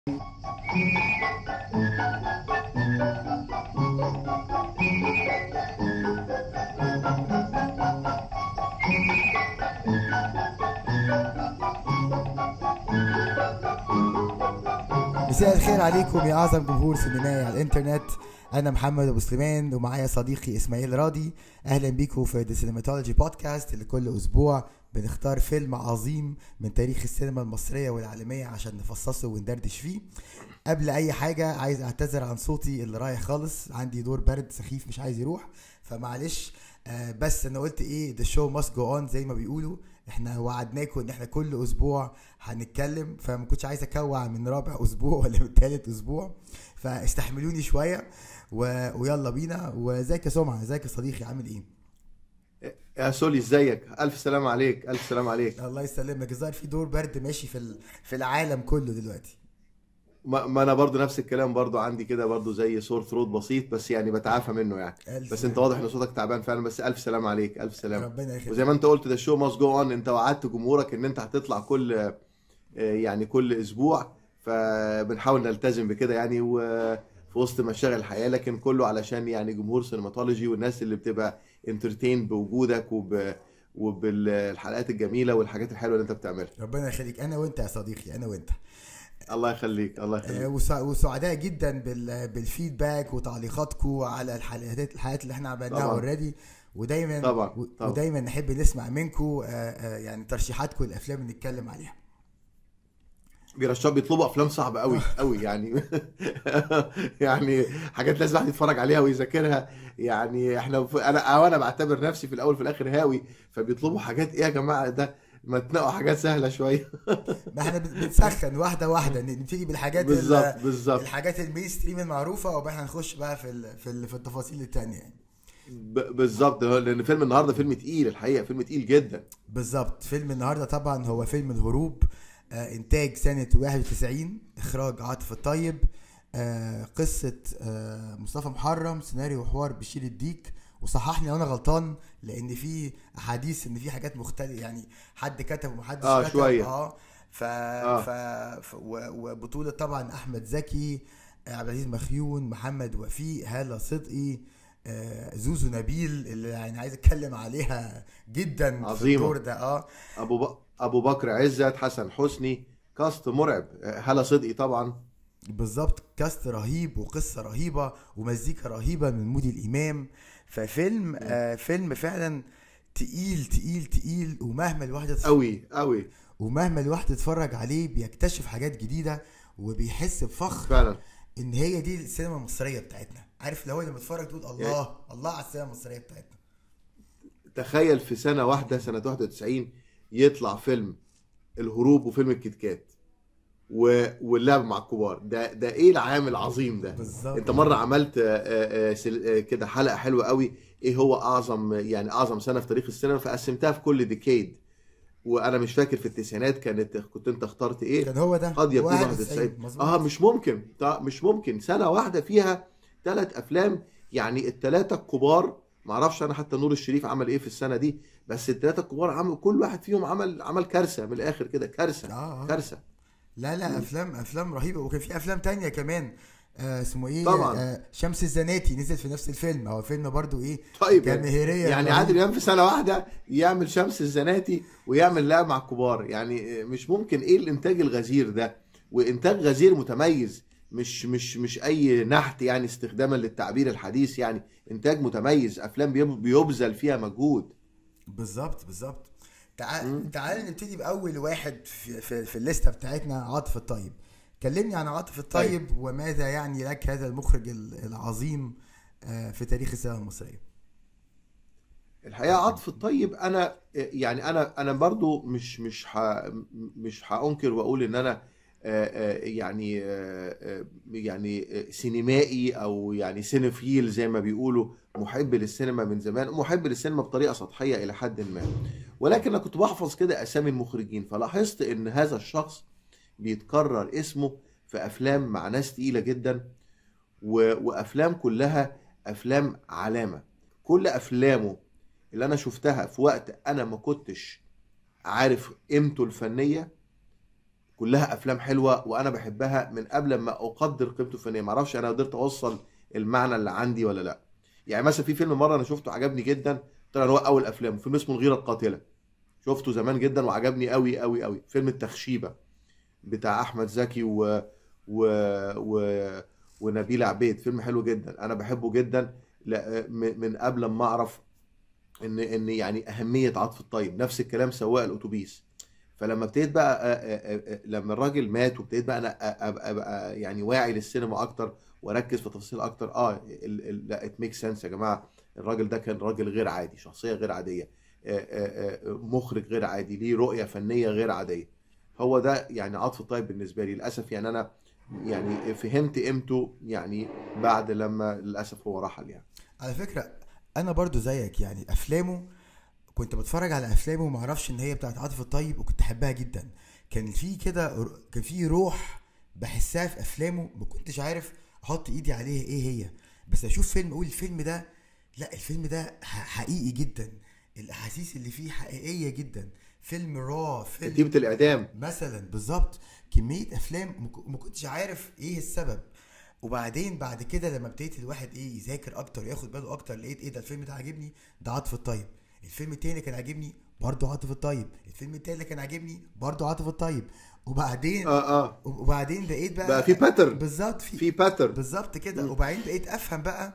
مساء الخير عليكم يا اعظم جمهور سينمائي على الانترنت انا محمد ابو سليمان ومعايا صديقي اسماعيل راضي اهلا بيكم في ذا سينماتولوجي بودكاست اللي كل اسبوع بنختار فيلم عظيم من تاريخ السينما المصريه والعالميه عشان نفصصه وندردش فيه قبل اي حاجه عايز اعتذر عن صوتي اللي رايح خالص عندي دور برد سخيف مش عايز يروح فمعلش آه بس انا قلت ايه ذا شو ماست جو اون زي ما بيقولوا احنا وعدناكم ان احنا كل اسبوع هنتكلم فما كنتش عايز اكوع من رابع اسبوع ولا من ثالث اسبوع فاستحملوني شويه و... ويلا بينا وازيك يا سمعه ازيك يا صديقي عامل ايه يا سولي ازيك الف سلام عليك الف سلام عليك الله يسلمك الظاهر في دور برد ماشي في ال... في العالم كله دلوقتي ما, ما انا برضو نفس الكلام برضو عندي كده برضو زي سور ثروت بسيط بس يعني بتعافى منه يعني ألف بس انت واضح ان صوتك تعبان فعلا بس الف سلام عليك الف سلام ربنا يخليك وزي ما انت قلت ده شو ماست جو اون انت وعدت جمهورك ان انت هتطلع كل آه، يعني كل اسبوع فبنحاول نلتزم بكده يعني وفي وسط مشاغل الحياه لكن كله علشان يعني جمهور سينماتولوجي والناس اللي بتبقى انترتين بوجودك وب وبالحلقات الجميله والحاجات الحلوه اللي انت بتعملها ربنا يخليك انا وانت يا صديقي انا وانت الله يخليك الله آه، يخليك وسع- وسعداء جدا بال... بالفيدباك وتعليقاتكم على الحلقات الحلقات اللي احنا عملناها طبعا. اوريدي ودايما طبعا، و- طبعا. ودايما نحب نسمع منكم يعني ترشيحاتكم الافلام اللي نتكلم عليها بيرشحوا بيطلبوا افلام صعبه قوي قوي يعني يعني حاجات لازم الواحد يتفرج عليها ويذاكرها يعني احنا انا او انا بعتبر نفسي في الاول في الاخر هاوي فبيطلبوا حاجات ايه يا جماعه ده ما تنقوا حاجات سهله شويه ما احنا بن- بنسخن واحده واحده ن- نبتدي بالحاجات ال- بالظبط بالظبط الحاجات المين ستريم المعروفه وبعدين هنخش بقى في ال... في, ال... في التفاصيل التانية يعني ب- بالظبط لان فيلم النهارده فيلم تقيل الحقيقه فيلم تقيل جدا بالظبط فيلم النهارده طبعا هو فيلم الهروب آه انتاج سنه 91 اخراج عاطف الطيب آه قصه آه مصطفى محرم سيناريو وحوار بشير الديك وصححني لو انا غلطان لان في احاديث ان في حاجات مختلفه يعني حد كتب ومحدش آه، كتب شوية. اه ف... آه. ف... ف... و... وبطوله طبعا احمد زكي آه، عبد العزيز مخيون محمد وفيق هاله صدقي آه، زوزو نبيل اللي يعني عايز اتكلم عليها جدا في عظيمة. الدور ده اه ابو ب... ابو بكر عزت حسن حسني كاست مرعب هلا صدقي طبعا بالظبط كاست رهيب وقصه رهيبه ومزيكا رهيبه من مودي الامام ففيلم آه فيلم فعلا تقيل تقيل تقيل ومهما الواحد يتف- قوي قوي ومهما الواحد يتفرج عليه بيكتشف حاجات جديده وبيحس بفخر فعلا ان هي دي السينما المصريه بتاعتنا عارف لو لما تتفرج تقول الله الله على السينما المصريه بتاعتنا تخيل في سنة واحدة سنة 91 يطلع فيلم الهروب وفيلم الكتكات و... واللعب مع الكبار ده ده ايه العامل العظيم ده بالظبط انت مرة عملت آه، آه، آه، سل- آه، كده حلقة حلوة قوي ايه هو اعظم يعني اعظم سنة في تاريخ السينما فقسمتها في كل ديكيد وانا مش فاكر في التسعينات كانت كنت انت اخترت ايه كان هو ده قد يكون 91 91 مظبوط. اه مش ممكن طيب مش ممكن سنه واحده فيها ثلاث افلام يعني الثلاثه الكبار ما اعرفش انا حتى نور الشريف عمل ايه في السنه دي بس الثلاثه الكبار عمل كل واحد فيهم عمل عمل كارثه من الاخر كده كارثه آه، آه. كارثه لا لا افلام افلام رهيبه وكان في افلام تانية كمان آه اسمه ايه طبعاً. آه شمس الزناتي نزل في نفس الفيلم هو فيلم برضو ايه طيب جماهيريه يعني رهيبة. عادل امام في سنه واحده يعمل شمس الزناتي ويعمل لعب مع الكبار يعني مش ممكن ايه الانتاج الغزير ده وانتاج غزير متميز مش مش مش اي نحت يعني استخداما للتعبير الحديث يعني انتاج متميز افلام بيب- بيبذل فيها مجهود بالظبط بالظبط تعال تعال نبتدي باول واحد في في, في الليسته بتاعتنا عاطف الطيب كلمني عن عاطف الطيب وماذا يعني لك هذا المخرج ال- العظيم آه في تاريخ السينما المصريه الحقيقه عطف الطيب انا يعني انا انا برضو مش مش ح مش هانكر واقول ان انا آه، آه، يعني آه، آه، يعني آه، سينمائي او يعني سينفيل زي ما بيقولوا محب للسينما من زمان محب للسينما بطريقه سطحيه الى حد ما ولكن انا كنت بحفظ كده اسامي المخرجين فلاحظت ان هذا الشخص بيتكرر اسمه في افلام مع ناس تقيله جدا و- وافلام كلها افلام علامه كل افلامه اللي انا شفتها في وقت انا ما كنتش عارف قيمته الفنيه كلها افلام حلوه وانا بحبها من قبل ما اقدر قيمته الفنيه معرفش انا قدرت اوصل المعنى اللي عندي ولا لا يعني مثلا في فيلم مره انا شفته عجبني جدا طلع إن هو اول افلامه فيلم اسمه الغيره القاتله شفته زمان جدا وعجبني قوي قوي قوي فيلم التخشيبه بتاع احمد زكي و... و... و... ونبيل عبيد فيلم حلو جدا انا بحبه جدا لا- م- من قبل ما اعرف ان ان يعني اهميه عطف الطيب نفس الكلام سواق الاتوبيس فلما ابتديت بقى أ- أ- أ- لما الراجل مات وابتديت بقى انا أ- ابقى ابقى يعني واعي للسينما اكتر واركز في تفاصيل اكتر اه ال- ال- لا ات ميك سنس يا جماعه الراجل ده كان راجل غير عادي شخصيه غير عاديه آه، آه، آه، مخرج غير عادي ليه رؤيه فنيه غير عاديه هو ده يعني عطف الطيب بالنسبه لي للاسف يعني انا يعني فهمت قيمته يعني بعد لما للاسف هو رحل يعني على فكره انا برضو زيك يعني افلامه كنت بتفرج على افلامه وما اعرفش ان هي بتاعت عاطف الطيب وكنت احبها جدا كان في كده كان في روح بحسها في افلامه ما كنتش عارف احط ايدي عليها ايه هي بس اشوف فيلم اقول الفيلم ده لا الفيلم ده ح- حقيقي جدا الاحاسيس اللي فيه حقيقيه جدا فيلم را فيلم ترتيبه الاعدام مثلا بالظبط كميه افلام ما ك- ما كنتش عارف ايه السبب وبعدين بعد كده لما ابتديت الواحد ايه يذاكر اكتر وياخد باله اكتر لقيت ايه ده الفيلم ده عاجبني ده عاطف الطيب الفيلم التاني اللي كان عاجبني برضه عاطف الطيب الفيلم التاني اللي كان عاجبني برضه عاطف الطيب وبعدين اه اه وبعدين بقيت بقى بقى في pattern. بالظبط في في باترن بالظبط كده وبعدين بقيت افهم بقى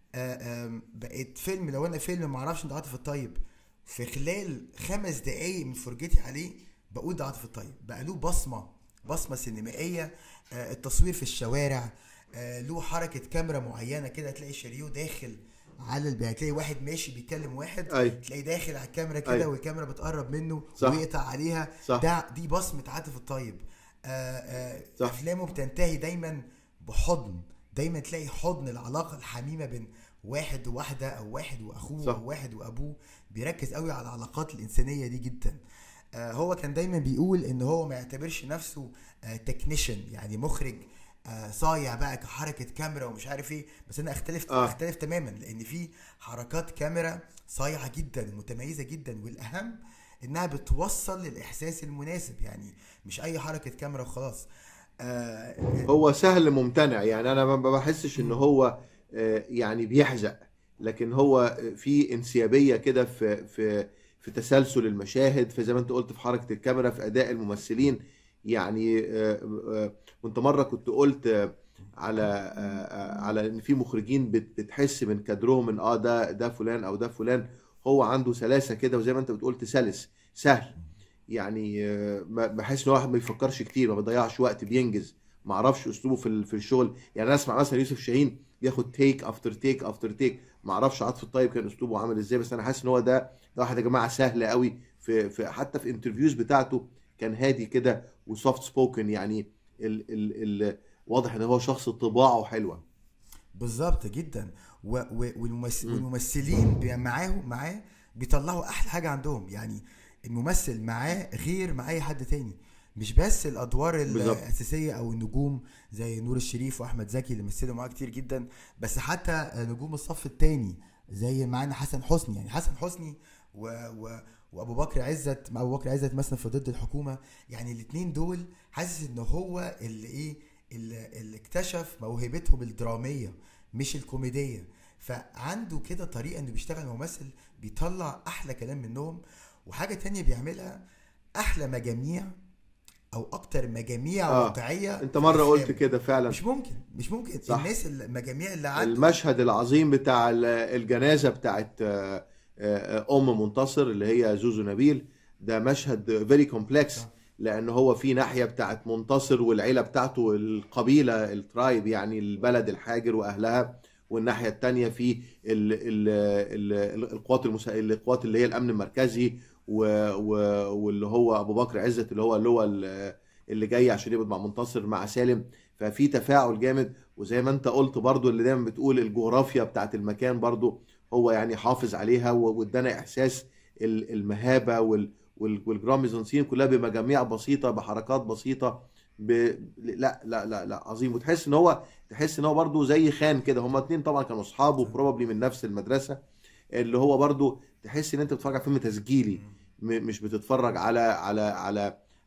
آه، آم، بقيت فيلم لو انا فيلم ما اعرفش ده عاطف الطيب في خلال خمس دقايق من فرجتي عليه بقول ده عاطف الطيب بقى له بصمه بصمه سينمائيه آه، التصوير في الشوارع آه، له حركه كاميرا معينه كده تلاقي شريو داخل على البيع تلاقي واحد ماشي بيكلم واحد أي. تلاقي داخل على الكاميرا كده أي. والكاميرا بتقرب منه صح. ويقطع عليها صح. ده دي بصمه عاطف الطيب آه، آه، صح. افلامه بتنتهي دايما بحضن دايما تلاقي حضن العلاقه الحميمه بين واحد وواحده او واحد واخوه صح. او واحد وابوه بيركز قوي على العلاقات الانسانيه دي جدا آه، هو كان دايما بيقول ان هو ما يعتبرش نفسه تكنيشن يعني مخرج آه، صايع بقى كحركه كاميرا ومش عارف ايه بس انا اختلف آه. اختلف تماما لان في حركات كاميرا صايعه جدا ومتميزه جدا والاهم انها بتوصل للاحساس المناسب يعني مش اي حركه كاميرا وخلاص آه هو سهل ممتنع يعني انا ما بحسش ان هو آه، يعني بيحزق لكن هو في انسيابيه كده في في في تسلسل المشاهد في زي ما انت قلت في حركه الكاميرا في اداء الممثلين يعني آه، آه، وانت مره كنت قلت آه، على آه، آه، على ان في مخرجين بت- بتحس من كادرهم ان اه ده ده فلان او ده فلان هو عنده سلاسه كده وزي ما انت بتقول سلس سهل يعني آه، ما- بحس ان الواحد ما بيفكرش كتير ما بيضيعش وقت بينجز ما اعرفش اسلوبه في ال- في الشغل يعني انا اسمع مثلا يوسف شاهين بياخد تيك افتر تيك افتر تيك ما اعرفش عاطف الطيب كان اسلوبه عامل ازاي بس انا حاسس ان هو ده ده واحد يا جماعه سهل قوي في, في حتى في انترفيوز بتاعته كان هادي كده وسوفت سبوكن يعني ال ال ال واضح ان هو شخص طباعه حلوه بالظبط جدا و و والممثل والممثلين بي- معاه معاه بيطلعوا احلى حاجه عندهم يعني الممثل معاه غير مع اي حد تاني مش بس الادوار بالظبط. الاساسيه او النجوم زي نور الشريف واحمد زكي اللي مثلوا معاه كتير جدا بس حتى نجوم الصف التاني زي معانا حسن حسني يعني حسن حسني و, و وابو بكر عزت مع ابو بكر عزت مثلا في ضد الحكومه يعني الاثنين دول حاسس ان هو اللي ايه اللي, اللي اكتشف موهبتهم الدراميه مش الكوميديه فعنده كده طريقه انه بيشتغل ممثل بيطلع احلى كلام منهم وحاجه تانية بيعملها احلى مجاميع او اكتر مجاميع آه. واقعيه انت في مره قلت أفلام. كده فعلا مش ممكن مش ممكن صح. الناس المجاميع اللي عنده المشهد العظيم بتاع ال- الجنازه بتاعت آه، آه، ام منتصر اللي هي زوزو نبيل ده مشهد فيري كومبلكس صح. لان هو في ناحيه بتاعت منتصر والعيله بتاعته القبيله الترايب يعني البلد الحاجر واهلها والناحيه الثانيه في ال ال ال القوات المسا... القوات اللي هي الامن المركزي و... و... واللي هو ابو بكر عزت اللي هو اللي هو ال- اللي جاي عشان يقبض مع منتصر مع سالم ففي تفاعل جامد وزي ما انت قلت برضو اللي دايما بتقول الجغرافيا بتاعت المكان برضو هو يعني حافظ عليها و- وادانا احساس ال- المهابه وال وال- والجراميزونسين كلها بمجاميع بسيطه بحركات بسيطه ب... لا لا لا لا عظيم وتحس ان هو تحس ان هو برضو زي خان كده هما اتنين طبعا كانوا اصحاب وبروبلي من نفس المدرسه اللي هو برضو تحس ان انت بتتفرج على فيلم تسجيلي م- مش بتتفرج على على على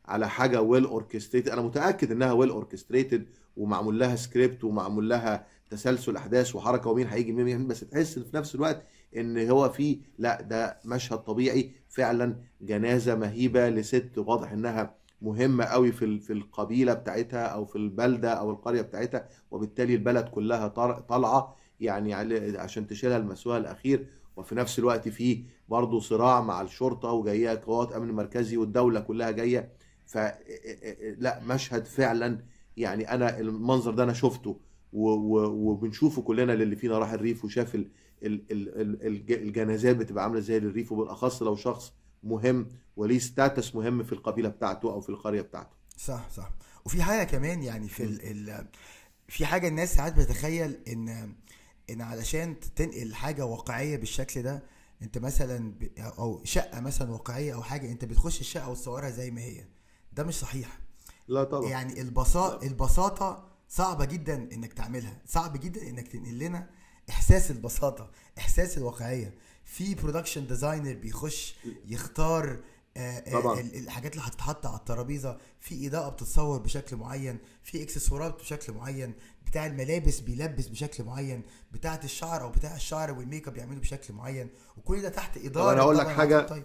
على حاجه ويل اوركستريتد انا متاكد انها ويل اوركستريتد ومعمول لها سكريبت ومعمول لها تسلسل احداث وحركه ومين هيجي مين مين، بس تحس في نفس الوقت ان هو في لا ده مشهد طبيعي فعلا جنازه مهيبه لست واضح انها مهمه قوي في ال- في القبيله بتاعتها او في البلده او القريه بتاعتها وبالتالي البلد كلها طار- طالعه يعني على- عشان تشيلها المسواه الاخير وفي نفس الوقت في برضه صراع مع الشرطه وجايه قوات امن مركزي والدوله كلها جايه ف لا مشهد فعلا يعني انا المنظر ده انا شفته و- و- وبنشوفه كلنا اللي فينا راح الريف وشاف ال- ال- ال- ال- الج- الجنازات بتبقى عامله ازاي للريف وبالاخص لو شخص مهم وليه ستاتس مهم في القبيله بتاعته او في القريه بتاعته صح صح وفي حاجه كمان يعني في ال ال في حاجه الناس ساعات بتتخيل ان ان علشان تنقل حاجه واقعيه بالشكل ده انت مثلا ب- او شقه مثلا واقعيه او حاجه انت بتخش الشقه وتصورها زي ما هي ده مش صحيح لا طبعا يعني البساطه البساطه صعبه جدا انك تعملها صعب جدا انك تنقل لنا احساس البساطه احساس الواقعيه في برودكشن ديزاينر بيخش يختار آه، آه، طبعا. ال- الحاجات اللي هتتحط على الترابيزه في اضاءه بتتصور بشكل معين في اكسسوارات بشكل معين بتاع الملابس بيلبس بشكل معين بتاعه الشعر او بتاع الشعر والميك اب بيعملوا بشكل معين وكل ده تحت اداره أنا هقول لك طبعاً حاجة- طيب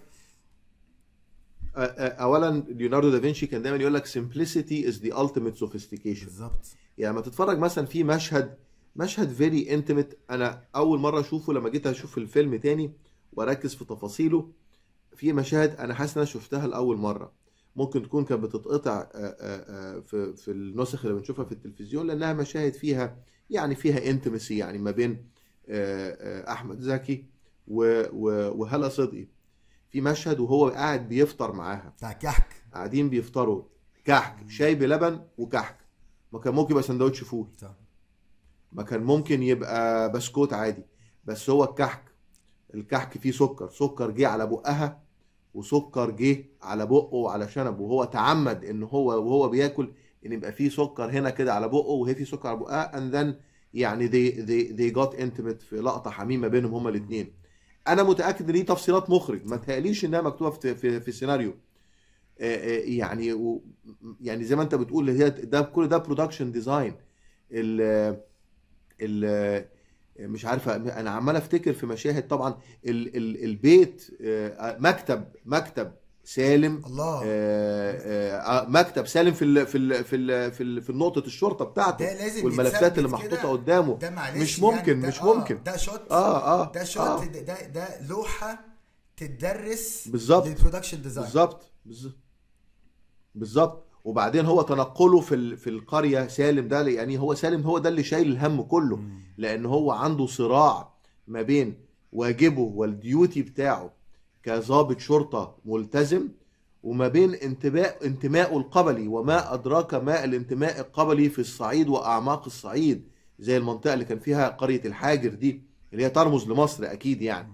أ- أ- اولا ليوناردو دافنشي كان دايما يقول لك simplicity is the ultimate sophistication بالظبط يعني لما تتفرج مثلا في مشهد مشهد فيري انتمت انا اول مره اشوفه لما جيت اشوف الفيلم تاني واركز في تفاصيله في مشاهد انا حاسس ان انا شفتها لاول مره ممكن تكون كانت بتتقطع آه، آه، آه، في في النسخ اللي بنشوفها في التلفزيون لانها مشاهد فيها يعني فيها انتمسي يعني ما بين آه، آه، احمد زكي و- و- وهلا صدقي في مشهد وهو قاعد بيفطر معاها بتاع كحك قاعدين بيفطروا كحك شاي بلبن وكحك ما كان ممكن يبقى سندوتش فول صح. ما كان ممكن يبقى بسكوت عادي بس هو الكحك الكحك فيه سكر سكر جه على بقها وسكر جه على بقه وعلى شنبه وهو تعمد ان هو وهو بياكل ان يبقى فيه سكر هنا كده على بقه وهي فيه سكر على بقها and then يعني they, they, they got intimate في لقطة حميمة بينهم هما الاثنين انا متاكد ان دي تفصيلات مخرج ما تهيأليش انها مكتوبه في في, في السيناريو آه، آه، يعني و يعني زي ما انت بتقول هي ده كل ده برودكشن ديزاين ال ال مش عارفه انا عمال افتكر في مشاهد طبعا ال ال البيت آه، مكتب مكتب سالم الله آه، آه، مكتب سالم في ال في ال في ال في, ال في نقطه الشرطه بتاعته ده لازم والملفات يتثبت اللي كده. محطوطه قدامه ده معلش مش ممكن يعني ده مش آه ممكن ده شوت اه اه ده شوت آه. ده, ده ده لوحه تدرس بالظبط. للبرودكشن ديزاين بالظبط بالظبط بالظبط وبعدين هو تنقله في ال- في القريه سالم ده يعني هو سالم هو ده اللي شايل الهم كله لان هو عنده صراع ما بين واجبه والديوتي بتاعه كظابط شرطه ملتزم وما بين انتماء انتمائه القبلي وما ادراك ما الانتماء القبلي في الصعيد واعماق الصعيد زي المنطقه اللي كان فيها قريه الحاجر دي اللي هي ترمز لمصر اكيد يعني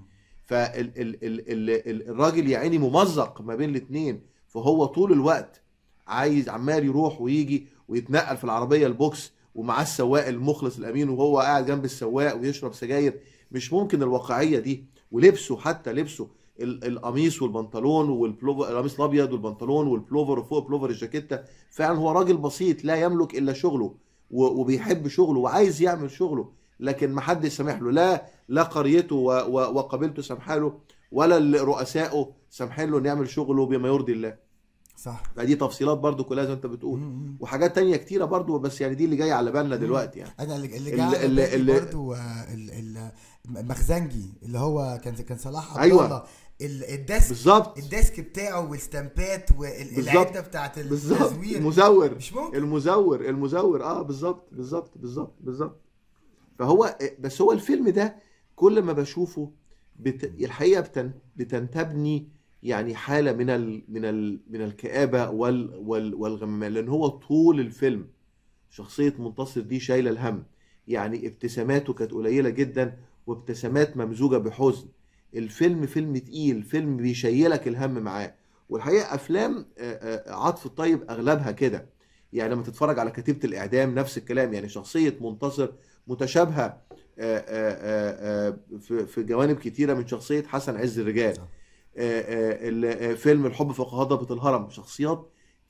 فالراجل يا عيني ممزق ما بين الاثنين فهو طول الوقت عايز عمال يروح ويجي ويتنقل في العربيه البوكس ومعاه السواق المخلص الامين وهو قاعد جنب السواق ويشرب سجاير مش ممكن الواقعيه دي ولبسه حتى لبسه ال- القميص والبنطلون والبلوفر القميص الابيض والبنطلون والبلوفر وفوق بلوفر الجاكيته فعلا هو راجل بسيط لا يملك الا شغله و- وبيحب شغله وعايز يعمل شغله لكن ما حد سامح له لا لا قريته و- و- وقبيلته سامحه له ولا ال- رؤسائه سامحين له انه يعمل شغله بما يرضي الله صح فدي تفصيلات برضو كلها زي ما انت بتقول مم. وحاجات تانية كتيرة برضو بس يعني دي اللي جايه على بالنا دلوقتي يعني انا اللي اللي ال- جه على ال- بالي ال- برضو آه، ال- ال- مخزنجي اللي هو كان كان صلاح عبد أيوة. الله ال- الديسك بالظبط الديسك بتاعه والستامبات بالظبط. والعده بتاعت بالظبط التزوير المزور مش ممكن المزور المزور اه بالظبط بالظبط بالظبط بالظبط فهو بس هو الفيلم ده كل ما بشوفه بت... الحقيقه بتن... بتنتابني يعني حاله من ال... من ال... من الكآبه وال... وال... والغمام لان هو طول الفيلم شخصيه منتصر دي شايله الهم يعني ابتساماته كانت قليله جدا وابتسامات ممزوجه بحزن الفيلم فيلم تقيل فيلم بيشيلك الهم معاه والحقيقه افلام آه، آه، عاطف الطيب اغلبها كده يعني لما تتفرج على كتيبه الاعدام نفس الكلام يعني شخصيه منتصر متشابهه آه، آه، آه، آه، في في جوانب كتيره من شخصيه حسن عز الرجال صح. آه، آه، ال- آه، فيلم الحب فوق هضبه الهرم شخصيات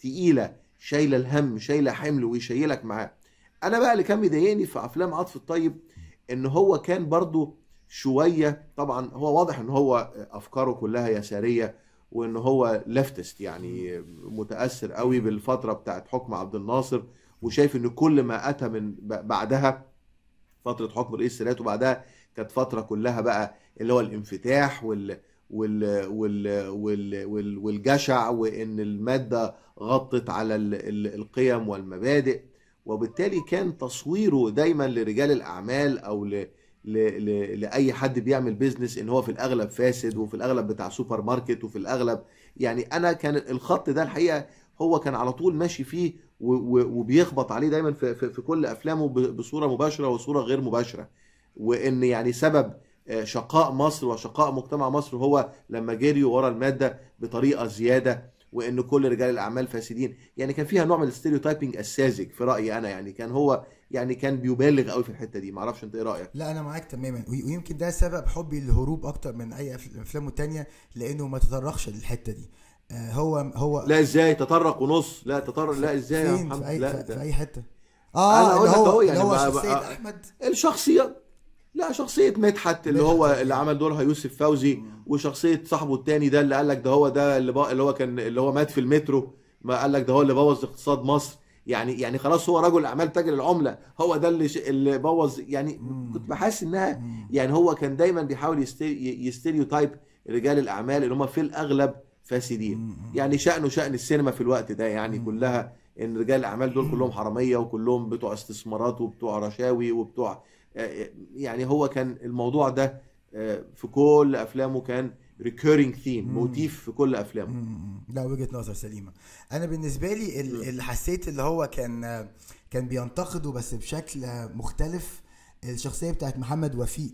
تقيله شايله الهم شايله حمل ويشيلك معاه انا بقى اللي كان بيضايقني في افلام عاطف الطيب ان هو كان برضو شويه طبعا هو واضح ان هو افكاره كلها يساريه وان هو ليفتست يعني متاثر قوي بالفتره بتاعت حكم عبد الناصر وشايف ان كل ما اتى من ب- بعدها فتره حكم رئيس السادات وبعدها كانت فتره كلها بقى اللي هو الانفتاح وال وال وال وال وال والجشع وان الماده غطت على ال- ال- القيم والمبادئ وبالتالي كان تصويره دايما لرجال الاعمال او ل ل ل لاي حد بيعمل بيزنس ان هو في الاغلب فاسد وفي الاغلب بتاع سوبر ماركت وفي الاغلب يعني انا كان الخط ده الحقيقه هو كان على طول ماشي فيه و- و- وبيخبط عليه دايما في, في, في كل افلامه ب- بصوره مباشره وصوره غير مباشره وان يعني سبب آه، شقاء مصر وشقاء مجتمع مصر هو لما جريوا ورا الماده بطريقه زياده وان كل رجال الاعمال فاسدين يعني كان فيها نوع من الستيريوتايبنج الساذج في رايي انا يعني كان هو يعني كان بيبالغ قوي في الحته دي معرفش انت ايه رايك لا انا معاك تماما وي- ويمكن ده سبب حبي للهروب اكتر من اي أف- افلامه التانية لانه ما تطرقش للحته دي آه، هو هو لا ازاي تطرق ونص لا تطرق لا ازاي يا فين محمد في اي لا في, في ده اي حته أنا اه أقول اللي لك هو أهو اللي يعني هو بقى- شخصيه بقى- احمد الشخصيه لا شخصيه مدحت اللي مدحت، هو أوكي. اللي عمل دورها يوسف فوزي وشخصيه صاحبه التاني ده اللي قال لك ده هو ده اللي, بقى اللي هو كان اللي هو مات في المترو ما قال لك ده هو اللي بوظ اقتصاد مصر يعني يعني خلاص هو رجل اعمال تاجر العمله هو ده اللي ش... اللي بوظ يعني مم. كنت بحس انها مم. يعني هو كان دايما بيحاول يستي... يستيريوتايب رجال الاعمال اللي هم في الاغلب فاسدين مم. يعني شأنه شأن السينما في الوقت ده يعني مم. كلها ان رجال الاعمال دول كلهم حراميه وكلهم بتوع استثمارات وبتوع رشاوي وبتوع آه، يعني هو كان الموضوع ده آه، في كل افلامه كان recurring theme مم. موتيف في كل افلامه مم. لا وجهة نظر سليمة انا بالنسبة لي ال- اللي حسيت اللي هو كان كان بينتقده بس بشكل مختلف الشخصية بتاعت محمد وفيق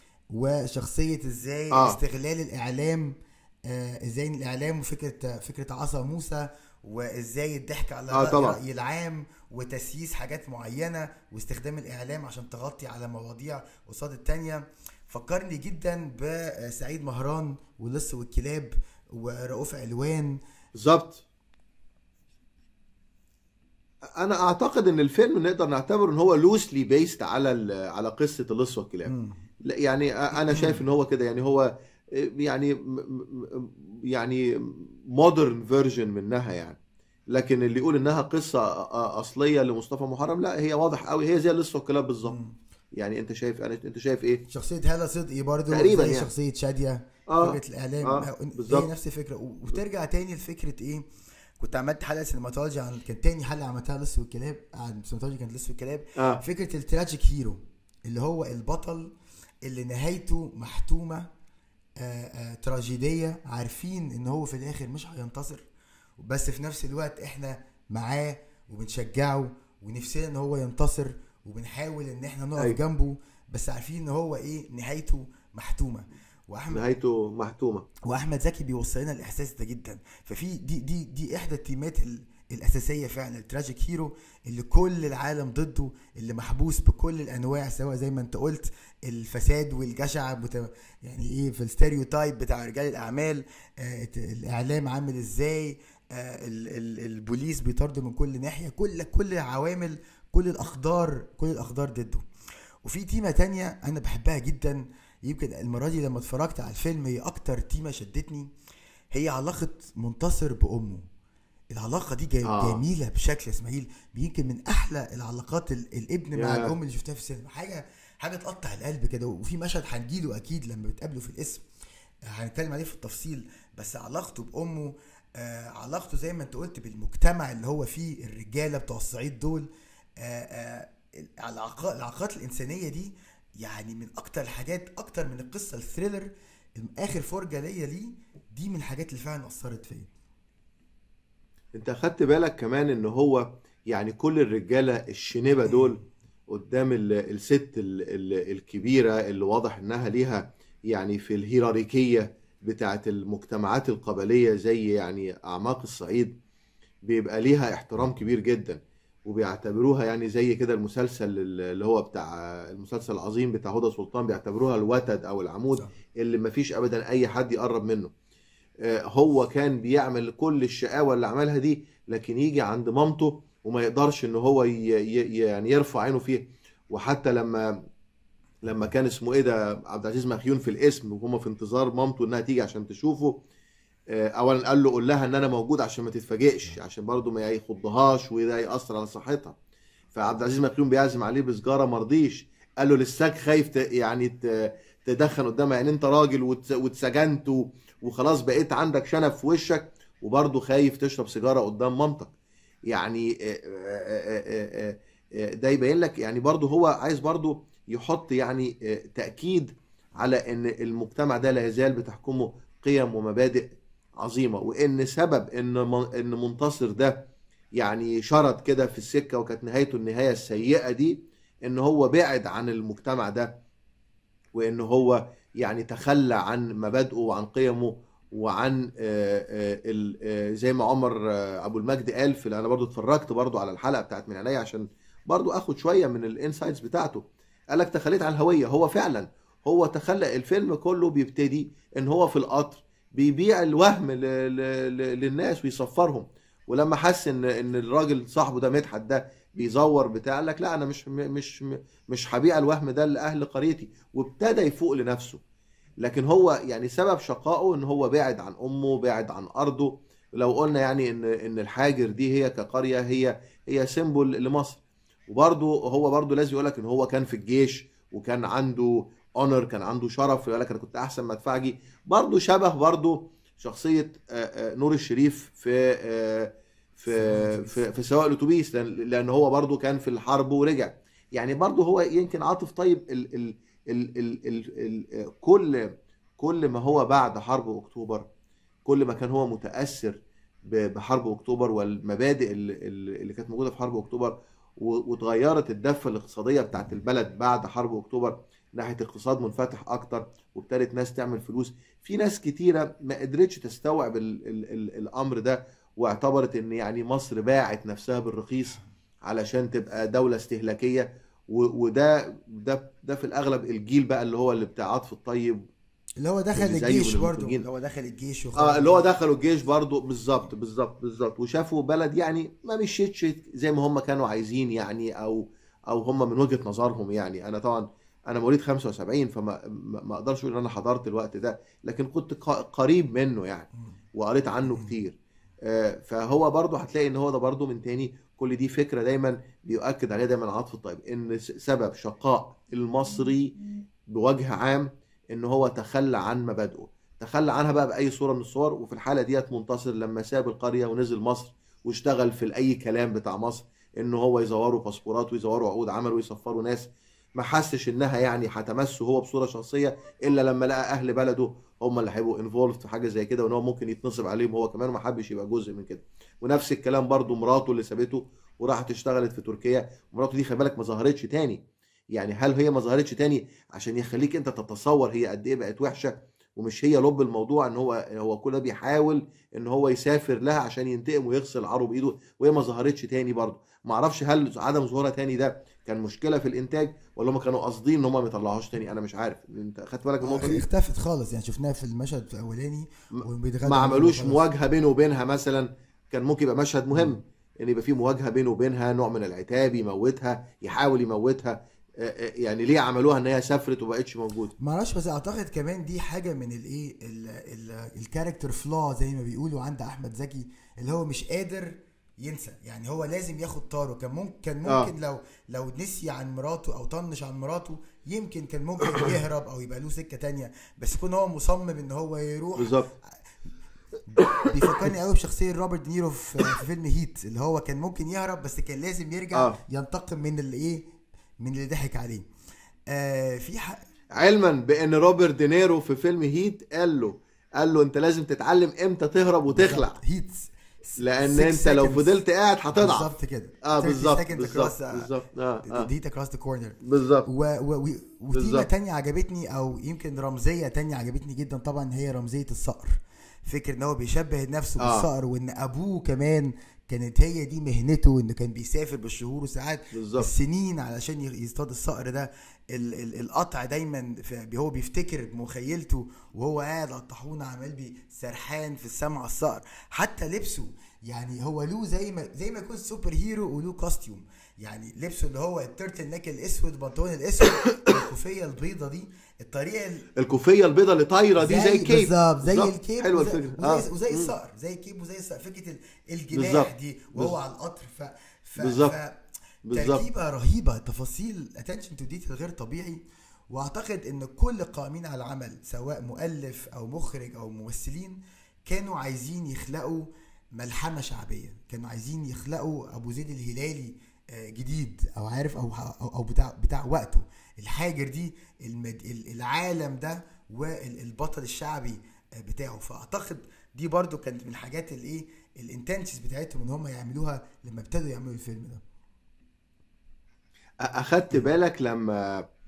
وشخصية ازاي آه. استغلال الاعلام آه، ازاي الاعلام وفكرة فكرة عصا موسى وازاي الضحك على آه، الرأي طبعا. الرأي العام وتسييس حاجات معينة واستخدام الاعلام عشان تغطي على مواضيع قصاد التانية فكرني جدا بسعيد مهران واللص والكلاب ورؤوف علوان بالظبط انا اعتقد ان الفيلم نقدر نعتبره ان هو لوسلي بيست على ال- على قصه اللص والكلاب مم. لا يعني انا شايف ان هو كده يعني هو يعني م- م- يعني مودرن فيرجن منها يعني لكن اللي يقول انها قصه اصليه لمصطفى محرم لا هي واضح قوي هي زي اللص والكلاب بالظبط مم. يعني انت شايف انا انت شايف ايه شخصية هالة صدقي برضو تقريبا زي يعني. شخصية شادية اه فكرة الإعلام آه، آه، بالظبط. هي نفس الفكرة و- وترجع تاني لفكرة إيه كنت عملت حلقة سينماتولوجي عن كان تاني حلقة عملتها لص والكلاب عن سينماتولوجي كانت لص والكلاب اه فكرة التراجيك هيرو اللي هو البطل اللي نهايته محتومة آه، آه، تراجيدية عارفين ان هو في الاخر مش هينتصر بس في نفس الوقت احنا معاه وبنشجعه ونفسنا ان هو ينتصر وبنحاول ان احنا نقف أيوة. جنبه بس عارفين ان هو ايه نهايته محتومة واحمد نهايته محتومه واحمد زكي بيوصل لنا الاحساس ده جدا ففي دي دي دي احدى التيمات ال- الاساسيه فعلا التراجيك هيرو اللي كل العالم ضده اللي محبوس بكل الانواع سواء زي ما انت قلت الفساد والجشع مت... يعني ايه في الستيريوتايب بتاع رجال الاعمال آه ت- الاعلام عامل ازاي آه ال ال البوليس بيطارده من كل ناحيه كل كل العوامل كل الاقدار كل الاقدار ضده وفي تيمة تانية أنا بحبها جدا يمكن المرة دي لما اتفرجت على الفيلم هي أكتر تيمة شدتني هي علاقة منتصر بأمه العلاقة دي جا- آه. جميلة بشكل يا إسماعيل يمكن من أحلى العلاقات ال- الابن مع ياه. الأم اللي شفتها في السينما حاجة حاجة تقطع القلب كده وفي مشهد هنجيله أكيد لما بتقابله في الاسم هنتكلم عليه في التفصيل بس علاقته بأمه آه علاقته زي ما انت قلت بالمجتمع اللي هو فيه الرجالة بتوع الصعيد دول آه آه العلاقات العلاقات الإنسانية دي يعني من أكتر الحاجات أكتر من القصة الثريلر آخر فرجة ليا ليه دي من الحاجات اللي فعلا أثرت فيا انت اخدت بالك كمان ان هو يعني كل الرجاله الشنبه دول قدام ال- الست ال- ال- الكبيره اللي واضح انها ليها يعني في الهيراركيه بتاعت المجتمعات القبليه زي يعني اعماق الصعيد بيبقى ليها احترام كبير جدا وبيعتبروها يعني زي كده المسلسل اللي هو بتاع المسلسل العظيم بتاع هدى سلطان بيعتبروها الوتد او العمود صح. اللي مفيش ابدا اي حد يقرب منه آه، هو كان بيعمل كل الشقاوة اللي عملها دي لكن يجي عند مامته وما يقدرش ان هو ي... ي... يعني يرفع عينه فيها وحتى لما لما كان اسمه ايه ده عبد العزيز مخيون في الاسم وهم في انتظار مامته انها تيجي عشان تشوفه آه، اولا قال له قول لها ان انا موجود عشان ما تتفاجئش عشان برضه ما يخضهاش وده ياثر على صحتها فعبد العزيز مخيون بيعزم عليه بسجاره مرضيش قال له لساك خايف ت... يعني ت... تدخن قدامها يعني انت راجل وت... واتسجنت و... وخلاص بقيت عندك شنب في وشك وبرضه خايف تشرب سيجاره قدام مامتك يعني آه، آه، آه، آه، آه، ده يبين لك يعني برضه هو عايز برضه يحط يعني آه، تأكيد على ان المجتمع ده لا يزال بتحكمه قيم ومبادئ عظيمة وان سبب ان من- ان منتصر ده يعني شرد كده في السكة وكانت نهايته النهاية السيئة دي ان هو بعد عن المجتمع ده وان هو يعني تخلى عن مبادئه وعن قيمه وعن آه، آه، ال- آه، زي ما عمر آه، ابو المجد قال في انا برضو اتفرجت برضو على الحلقه بتاعت من عينيا عشان برضو اخد شويه من الانسايتس بتاعته قال لك تخليت عن الهويه هو فعلا هو تخلى الفيلم كله بيبتدي ان هو في القطر بيبيع الوهم ل- ل- ل- للناس ويصفرهم ولما حس ان ان الراجل صاحبه ده مدحت ده بيزور بتاع قال لك لا انا مش مش مش هبيع الوهم ده لاهل قريتي وابتدى يفوق لنفسه لكن هو يعني سبب شقائه ان هو بعد عن امه بعد عن ارضه لو قلنا يعني ان ان الحاجر دي هي كقريه هي هي سيمبل لمصر وبرضه هو برضه لازم يقول لك ان هو كان في الجيش وكان عنده اونر كان عنده شرف يقول لك انا كنت احسن مدفعجي برضه شبه برضه شخصيه آه، آه، نور الشريف في آه، في في, في سواق الاتوبيس لان لأن هو برضه كان في الحرب ورجع يعني برضه هو يمكن عاطف طيب ال ال ال ال ال ال كل كل ما هو بعد حرب اكتوبر كل ما كان هو متاثر ب- بحرب اكتوبر والمبادئ اللي, اللي كانت موجوده في حرب اكتوبر و- واتغيرت الدفه الاقتصاديه بتاعت البلد بعد حرب اكتوبر ناحيه اقتصاد منفتح اكتر وابتدت ناس تعمل فلوس في ناس كتيره ما قدرتش تستوعب ال ال ال الامر ده واعتبرت ان يعني مصر باعت نفسها بالرخيص علشان تبقى دوله استهلاكيه و- وده ده ده في الاغلب الجيل بقى اللي هو اللي بتاع عطف الطيب اللي هو دخل اللي زيه الجيش من برضه المخرجين. اللي هو دخل الجيش وخرج اه اللي هو دخلوا الجيش برضو بالظبط بالظبط بالظبط وشافوا بلد يعني ما مشيتش زي ما هم كانوا عايزين يعني او او هم من وجهة نظرهم يعني انا طبعا انا مواليد 75 فما ما ما اقدرش اقول ان انا حضرت الوقت ده لكن كنت ق- قريب منه يعني وقريت عنه كتير آه، فهو برضه هتلاقي ان هو ده برضه من تاني كل دي فكره دايما بيؤكد عليها دايما عاطف الطيب ان س- سبب شقاء المصري بوجه عام ان هو تخلى عن مبادئه تخلى عنها بقى باي صوره من الصور وفي الحاله ديت منتصر لما ساب القريه ونزل مصر واشتغل في اي كلام بتاع مصر ان هو يزوروا باسبورات ويزوروا عقود عمل ويسفروا ناس ما حسش انها يعني هتمسه هو بصوره شخصيه الا لما لقى اهل بلده هم اللي هيبقوا انفولد في حاجه زي كده وان هو ممكن يتنصب عليهم هو كمان ما حبش يبقى جزء من كده ونفس الكلام برضو مراته اللي سابته وراحت اشتغلت في تركيا مراته دي خلي بالك ما ظهرتش تاني يعني هل هي ما ظهرتش تاني عشان يخليك انت تتصور هي قد ايه بقت وحشه ومش هي لب الموضوع ان هو هو كل ده بيحاول ان هو يسافر لها عشان ينتقم ويغسل عره بايده وهي ما ظهرتش تاني برضه ما اعرفش هل عدم ظهورها تاني ده كان مشكله في الانتاج ولا هم كانوا قاصدين ان هم ما يطلعوهاش تاني انا مش عارف انت خدت بالك من النقطه دي اختفت خالص يعني شفناها في المشهد الاولاني وبيتغدى ما عملوش خلاص. مواجهه بينه وبينها مثلا كان ممكن يبقى مشهد مهم ان يبقى في مواجهه بينه وبينها نوع من العتاب يموتها يحاول يموتها آه، آه، يعني ليه عملوها ان هي سافرت وبقتش موجوده ما اعرفش بس اعتقد كمان دي حاجه من الايه الكاركتر فلا زي ما بيقولوا عند احمد زكي اللي هو مش قادر ينسى يعني هو لازم ياخد طاره كان ممكن كان آه. ممكن لو لو نسي عن مراته او طنش عن مراته يمكن كان ممكن يهرب او يبقى له سكه تانية بس يكون هو مصمم ان هو يروح بالظبط بيفكرني قوي بشخصيه روبرت دينيرو في, في فيلم هيت اللي هو كان ممكن يهرب بس كان لازم يرجع آه. ينتقم من اللي ايه من اللي ضحك عليه آه في ح... علما بان روبرت دينيرو في فيلم هيت قال له قال له انت لازم تتعلم امتى تهرب وتخلع هيت لان انت لو فضلت قاعد هتضعف بالظبط كده اه 30 بالظبط seconds بالظبط across, uh, بالظبط اه اه دي اكروس ذا كورنر بالظبط و... و... و... وتيمة بالظبط. تانية عجبتني او يمكن رمزية تانية عجبتني جدا طبعا هي رمزية الصقر فكر ان هو بيشبه نفسه آه. بالصقر وان ابوه كمان كانت هي دي مهنته انه كان بيسافر بالشهور وساعات بالظبط السنين علشان ي- يصطاد الصقر ده ال ال القطع دايما في هو بيفتكر بمخيلته وهو قاعد على الطاحونه عمال بي سرحان في السما على الصقر حتى لبسه يعني هو له زي ما زي ما يكون سوبر هيرو وله كاستيوم يعني لبسه اللي هو التيرتل نيك الاسود البنطلون الاسود الكوفيه البيضه دي الطريقه ال- الكوفيه البيضاء اللي طايره دي زي الكيب بالظبط زي بالظبط. الكيب حلوه وزي, الفكره وزي, آه. وزي مم. الصقر زي الكيب وزي الصقر فكره ال- الجناح بالظبط. دي وهو بالظبط. على القطر ف, ف بالظبط. ف بالظبط. تركيبه رهيبه تفاصيل اتنشن تو ديتيل غير طبيعي واعتقد ان كل القائمين على العمل سواء مؤلف او مخرج او ممثلين كانوا عايزين يخلقوا ملحمه شعبيه كانوا عايزين يخلقوا ابو زيد الهلالي آه، جديد او عارف او او, أو بتاع بتاع وقته الحاجر دي المد... ال- العالم ده والبطل الشعبي آه، بتاعه فاعتقد دي برضو كانت من الحاجات الايه الانتنشنز بتاعتهم ان هم يعملوها لما ابتدوا يعملوا الفيلم ده اخدت بالك لما آه،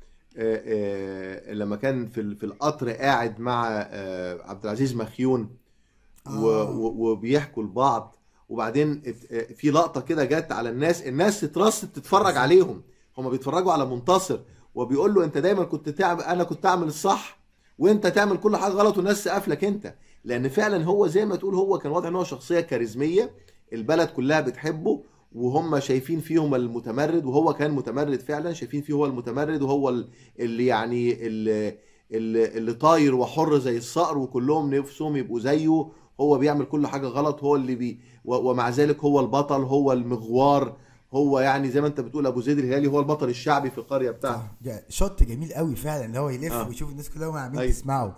آه، لما كان في ال- في القطر قاعد مع آه، عبد العزيز مخيون و- آه. و- وبيحكوا لبعض وبعدين ات- آه، في لقطه كده جت على الناس الناس اترصت تتفرج عليهم هم بيتفرجوا على منتصر وبيقول له انت دايما كنت تعمل انا كنت اعمل الصح وانت تعمل كل حاجه غلط والناس تقف لك انت لان فعلا هو زي ما تقول هو كان واضح ان هو شخصيه كاريزميه البلد كلها بتحبه وهم شايفين فيهم المتمرد وهو كان متمرد فعلا شايفين فيه هو المتمرد وهو ال- اللي يعني اللي, اللي, اللي طاير وحر زي الصقر وكلهم نفسهم يبقوا زيه هو بيعمل كل حاجه غلط هو اللي بي و- ومع ذلك هو البطل هو المغوار هو يعني زي ما انت بتقول ابو زيد الهلالي هو البطل الشعبي في القريه بتاعته جا- شوت جميل قوي فعلا اللي هو يلف آه. ويشوف الناس كلها وهم عاملين أيوة. تسمعوا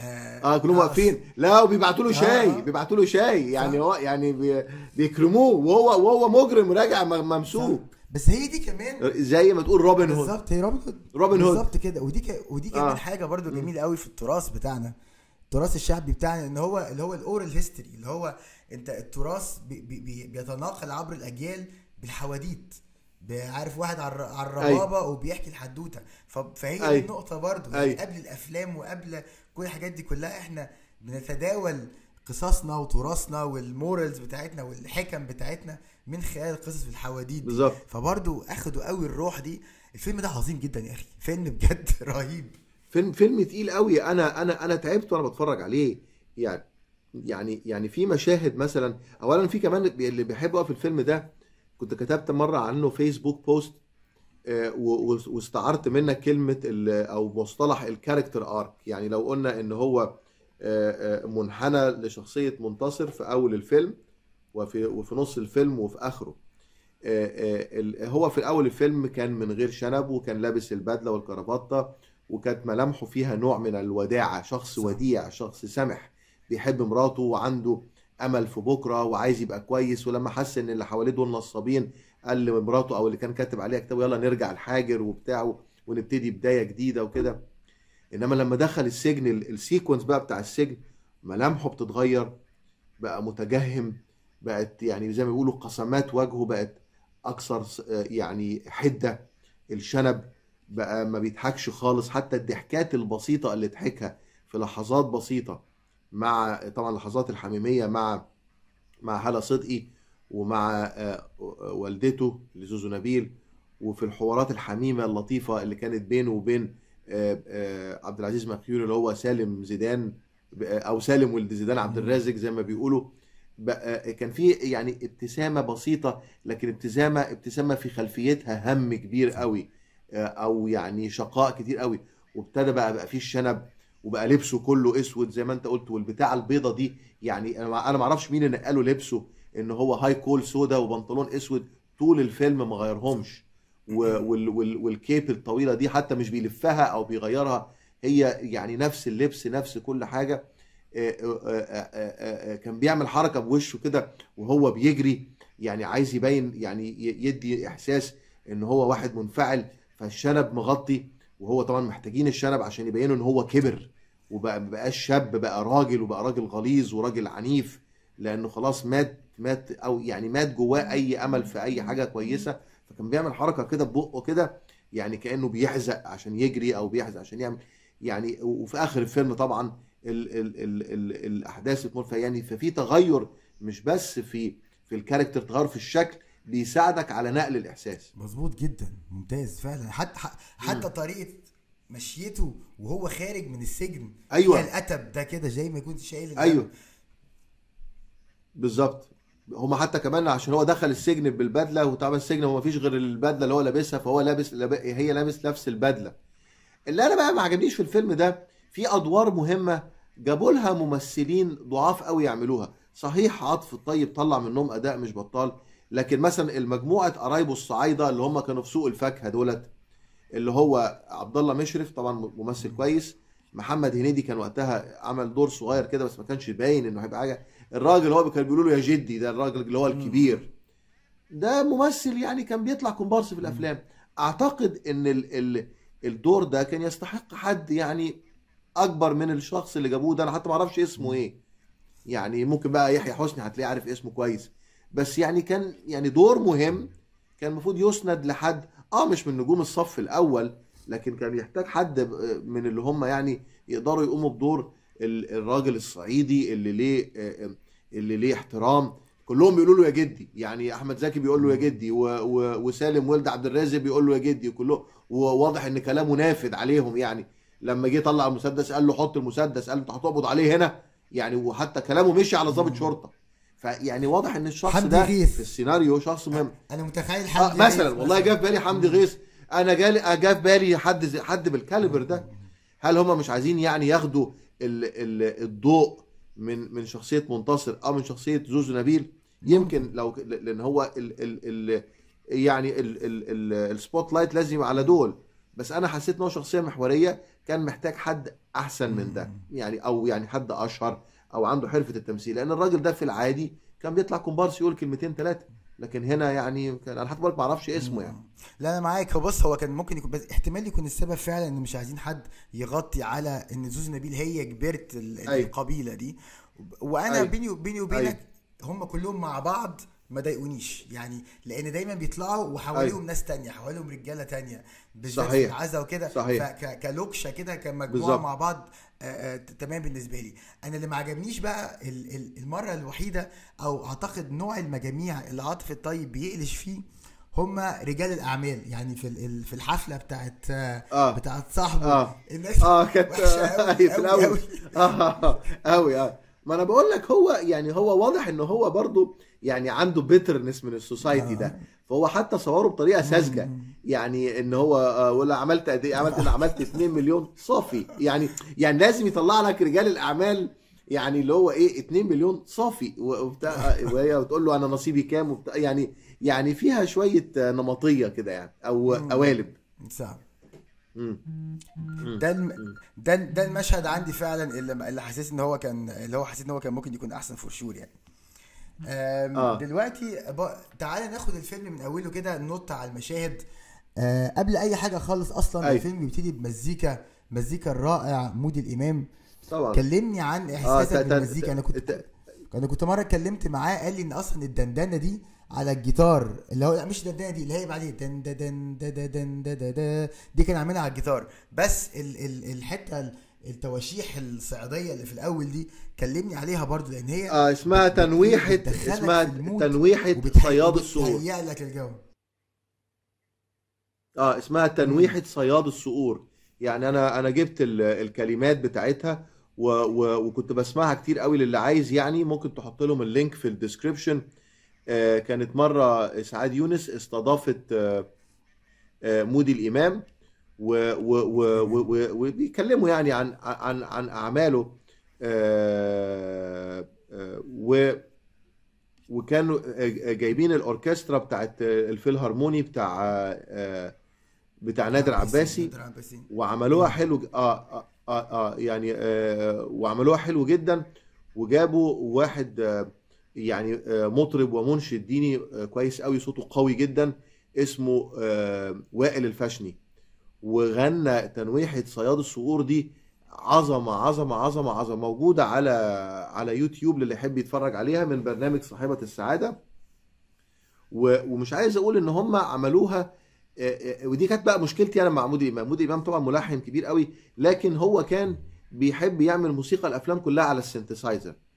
اه كلهم واقفين لا وبيبعتوا له آه، شاي آه. بيبعتوا له شاي يعني صح. هو يعني بي- بيكرموه وهو وهو مجرم راجع م- ممسوك بس هي دي كمان زي ما تقول روبن هود بالظبط هي روبن هود روبن هود. بالظبط كده ودي ك... ودي كمان آه. حاجه برضو جميله قوي في التراث بتاعنا التراث الشعبي بتاعنا ان هو اللي هو الاورال هيستوري اللي هو انت التراث بي... بي... بي... بيتناقل عبر الاجيال بالحواديت عارف واحد على الر- على الربابه وبيحكي الحدوته ف... فهي أي. دي النقطه برضو أي. يعني قبل الافلام وقبل كل الحاجات دي كلها احنا بنتداول قصصنا وتراثنا والمورالز بتاعتنا والحكم بتاعتنا من خلال القصص في الحواديت دي بالظبط فبرضو اخدوا قوي الروح دي الفيلم ده عظيم جدا يا اخي فيلم بجد رهيب فيلم فيلم تقيل قوي انا انا انا تعبت وانا بتفرج عليه يعني يعني يعني في مشاهد مثلا اولا في كمان اللي بيحب قوي في الفيلم ده كنت كتبت مره عنه فيسبوك بوست آه، و- و- واستعرت منك كلمه ال- او مصطلح الكاركتر ارك يعني لو قلنا ان هو آه، آه، منحنى لشخصيه منتصر في اول الفيلم وفي وفي نص الفيلم وفي اخره آه، آه، ال- هو في اول الفيلم كان من غير شنب وكان لابس البدله والكرافته وكانت ملامحه فيها نوع من الوداعه شخص صح. وديع شخص سمح بيحب مراته وعنده امل في بكره وعايز يبقى كويس ولما حس ان اللي حواليه دول نصابين قال لمراته او اللي كان كاتب عليها كتاب يلا نرجع الحاجر وبتاع ونبتدي بدايه جديده وكده انما لما دخل السجن ال- السيكونس بقى بتاع السجن ملامحه بتتغير بقى متجهم بقت يعني زي ما بيقولوا قسمات وجهه بقت اكثر س- يعني حده الشنب بقى ما بيضحكش خالص حتى الضحكات البسيطه اللي ضحكها في لحظات بسيطه مع طبعا اللحظات الحميميه مع مع هالة صدقي ومع آه، والدته لزوزو نبيل وفي الحوارات الحميمه اللطيفه اللي كانت بينه وبين آه، آه، عبد العزيز مخيون اللي هو سالم زيدان آه، او سالم ولد زيدان عبد الرازق زي ما بيقولوا بقى كان في يعني ابتسامه بسيطه لكن ابتسامه ابتسامه في خلفيتها هم كبير قوي آه، او يعني شقاء كتير قوي وابتدى بقى بقى فيه الشنب وبقى لبسه كله اسود زي ما انت قلت والبتاع البيضه دي يعني انا انا ما اعرفش مين اللي نقله لبسه ان هو هاي كول سودا وبنطلون اسود طول الفيلم ما غيرهمش و- وال وال والكيب الطويله دي حتى مش بيلفها او بيغيرها هي يعني نفس اللبس نفس كل حاجه آه، آه، آه، آه، آه، كان بيعمل حركه بوشه كده وهو بيجري يعني عايز يبين يعني ي- يدي احساس ان هو واحد منفعل فالشنب مغطي وهو طبعا محتاجين الشنب عشان يبينوا ان هو كبر وبقى ما بقاش شاب بقى راجل وبقى راجل غليظ وراجل عنيف لانه خلاص مات مات او يعني مات جواه اي امل في اي حاجه كويسه فكان بيعمل حركه كده ببقه كده يعني كانه بيحزق عشان يجري او بيحزق عشان يعمل يعني وفي اخر الفيلم طبعا ال ال ال ال الاحداث بتمر فيها يعني ففي تغير مش بس في في الكاركتر تغيره في الشكل بيساعدك على نقل الاحساس مظبوط جدا ممتاز فعلا حتى حتى طريقه مشيته وهو خارج من السجن أيوة. فيها الاتب ده كده زي ما يكون شايل الهم. ايوه بالظبط هما حتى كمان عشان هو دخل السجن بالبدله وطبعا السجن هو مفيش غير البدله اللي هو لابسها فهو لابس لاب... هي لابس نفس البدله اللي انا بقى ما عجبنيش في الفيلم ده في ادوار مهمه جابوا لها ممثلين ضعاف قوي يعملوها صحيح عاطف الطيب طلع منهم اداء مش بطال لكن مثلا المجموعه قرايبه الصعايده اللي هم كانوا في سوق الفاكهه دولت اللي هو عبد الله مشرف طبعا ممثل كويس محمد هنيدي كان وقتها عمل دور صغير كده بس ما كانش باين انه هيبقى حاجه الراجل هو كان بيقولوا له يا جدي ده الراجل اللي هو الكبير ده ممثل يعني كان بيطلع كومبارس في الافلام اعتقد ان ال ال الدور ده كان يستحق حد يعني اكبر من الشخص اللي جابوه ده انا حتى ما اعرفش اسمه ايه يعني ممكن بقى يحيى حسني هتلاقيه عارف اسمه كويس بس يعني كان يعني دور مهم كان المفروض يسند لحد اه مش من نجوم الصف الاول لكن كان يحتاج حد من اللي هم يعني يقدروا يقوموا بدور ال- الراجل الصعيدي اللي ليه آه، اللي ليه احترام كلهم بيقولوا له يا جدي يعني احمد زكي بيقول له يا جدي و... و... وسالم ولد عبد الرازق بيقول له يا جدي وكله وواضح ان كلامه نافذ عليهم يعني لما جه طلع المسدس قال له حط المسدس قال له انت هتقبض عليه هنا يعني وحتى كلامه مشي على ضابط شرطه فيعني واضح ان الشخص حمدي ده غيث. في السيناريو شخص مهم انا متخيل آه حد مثلا والله جه في بالي حمدي غيث انا جالي جه في بالي حد زي حد بالكاليبر ده هل هم مش عايزين يعني ياخدوا ال ال الضوء من من شخصيه منتصر او من شخصيه زوزو نبيل يمكن لو لان هو ال ال ال يعني ال ال ال السبوت لايت لازم يبقى على دول بس انا حسيت ان هو شخصيه محوريه كان محتاج حد احسن من ده يعني او يعني حد اشهر او عنده حرفه التمثيل لان الراجل ده في العادي كان بيطلع كومبارس يقول كلمتين ثلاثه لكن هنا يعني كان انا حتى بالك ما اعرفش اسمه يعني لا انا معاك هو بص هو كان ممكن يكون بس احتمال يكون السبب فعلا ان مش عايزين حد يغطي على ان زوزو نبيل هي كبيره ال- أيوة. القبيله دي وانا أيوة. بيني بيني وبينك هم كلهم مع بعض ما ضايقونيش يعني لان دايما بيطلعوا وحواليهم أيوة. ناس تانية حواليهم رجاله تانية بالذات في صحيح. العزا وكده صحيح. فكلوكشه كده كمجموعه بالظبط. مع بعض آه، آه، ت- تمام بالنسبه لي انا اللي ما عجبنيش بقى ال- ال- المره الوحيده او اعتقد نوع المجاميع اللي عاطف الطيب بيقلش فيه هم رجال الاعمال يعني في ال- في الحفله بتاعت آه. بتاعت صاحبه اه الناس اه كانت وحشه قوي أيوة، في الاول قوي اه قوي اه ما انا بقول لك هو يعني هو واضح ان هو برضو يعني عنده بيترنس من السوسايتي ده فهو حتى صوره بطريقه ساذجه يعني ان هو آه، ولا عملت قد ايه عملت انا عملت 2 مليون صافي يعني يعني لازم يطلع لك رجال الاعمال يعني اللي هو ايه 2 مليون صافي و- وبتاع وهي بتقول له انا نصيبي كام وبتاع يعني يعني فيها شويه آه، نمطيه كده يعني او قوالب صعب مم. ده الم... ده ده المشهد عندي فعلا اللي اللي حسيت ان هو كان اللي هو حسيت ان هو كان ممكن يكون احسن فور شور يعني آم، آه. دلوقتي ب... تعالى ناخد الفيلم من اوله كده ننط على المشاهد آه قبل اي حاجه خالص اصلا أيوة. الفيلم بيبتدي بمزيكا مزيكا الرائع مودي الامام طبعا كلمني عن اه احساسك تا- تا- بالمزيكا انا كنت تا- انا كنت مره اتكلمت معاه قال لي ان اصلا الدندنه دي على الجيتار اللي هو لا مش الدندنه دي اللي هي بعدين دن دن دن دن دن دن دن دن دي كان عاملها على الجيتار بس ال ال الحته ال- التواشيح الصعيديه اللي في الاول دي كلمني عليها برضو لان هي آه اسمها بت- تنويحة بتدخلك اسمها في المود تنويحة وبتهيئ- صياد الصقور وبتهيئ لك الجو اه اسمها تنويحة صياد الصقور يعني انا انا جبت ال- الكلمات بتاعتها و و وكنت بسمعها كتير قوي للي عايز يعني ممكن تحط لهم اللينك في الديسكريبشن آه كانت مرة اسعاد يونس استضافت آه آه مودي الامام و و و و و وبيتكلموا يعني عن عن عن اعماله آه آه و وكانوا جايبين الاوركسترا بتاعت الفيلهارموني بتاع آه، بتاع نادر عباسي نادر عباسي وعملوها حلو ج- اه اه اه, آه يعني آه وعملوها حلو جدا وجابوا واحد آه يعني آه مطرب ومنشد ديني آه كويس قوي صوته قوي جدا اسمه آه وائل الفشني وغنى تنويحة صياد الصقور دي عظمة عظمة عظمة عظمة موجودة على على يوتيوب للي يحب يتفرج عليها من برنامج صاحبة السعادة و- ومش عايز اقول ان هم عملوها آه، آه، ودي كانت بقى مشكلتي انا مع مودي امام مودي امام طبعا ملحن كبير قوي لكن هو كان بيحب يعمل موسيقى الافلام كلها على السنتسايزر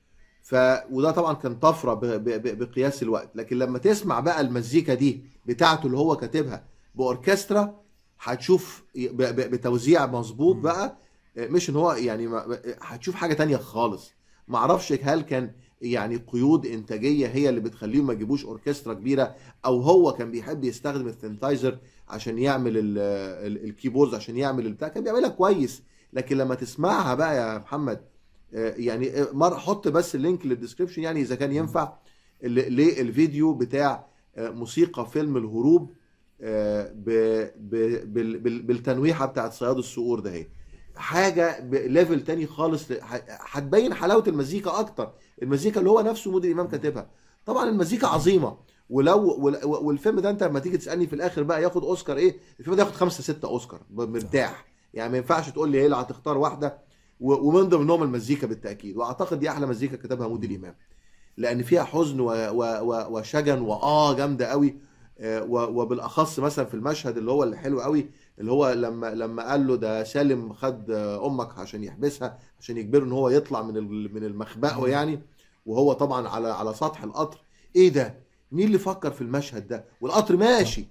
ف وده طبعا كان طفره ب... ب... ب... بقياس الوقت لكن لما تسمع بقى المزيكا دي بتاعته اللي هو كاتبها باوركسترا هتشوف ب... ب... بتوزيع مظبوط بقى مش ان هو يعني ما- هتشوف حاجه تانية خالص ما اعرفش هل كان يعني قيود انتاجيه هي اللي بتخليهم ما يجيبوش اوركسترا كبيره او هو كان بيحب يستخدم السنتايزر عشان يعمل ال- ال- الكيبوردز عشان يعمل البتاع كان بيعملها كويس لكن لما تسمعها بقى يا محمد آه، يعني آه، مره حط بس اللينك للديسكربشن يعني اذا كان ينفع ال- للفيديو بتاع آه، موسيقى فيلم الهروب آه، ب- ب- بال- بال- بالتنويحه بتاعت صياد الصقور ده هي حاجه بليفل تاني خالص ه- هتبين حلاوه المزيكا اكتر المزيكا اللي هو نفسه مودي الامام كاتبها طبعا المزيكا عظيمه ولو وال- والفيلم ده انت لما تيجي تسالني في الاخر بقى ياخد اوسكار ايه الفيلم ده ياخد خمسة ستة اوسكار مرتاح يعني ما ينفعش تقول لي ايه اللي هتختار واحده و- ومن ضمنهم المزيكا بالتاكيد واعتقد دي احلى مزيكا كتبها مودي الامام لان فيها حزن و... و... و... وشجن واه جامده قوي آه، و... وبالاخص مثلا في المشهد اللي هو اللي حلو قوي اللي هو لما لما قال له ده سالم خد آه، امك عشان يحبسها عشان يجبره ان هو يطلع من ال... من المخبأ يعني وهو طبعا على على سطح القطر ايه ده مين اللي فكر في المشهد ده والقطر ماشي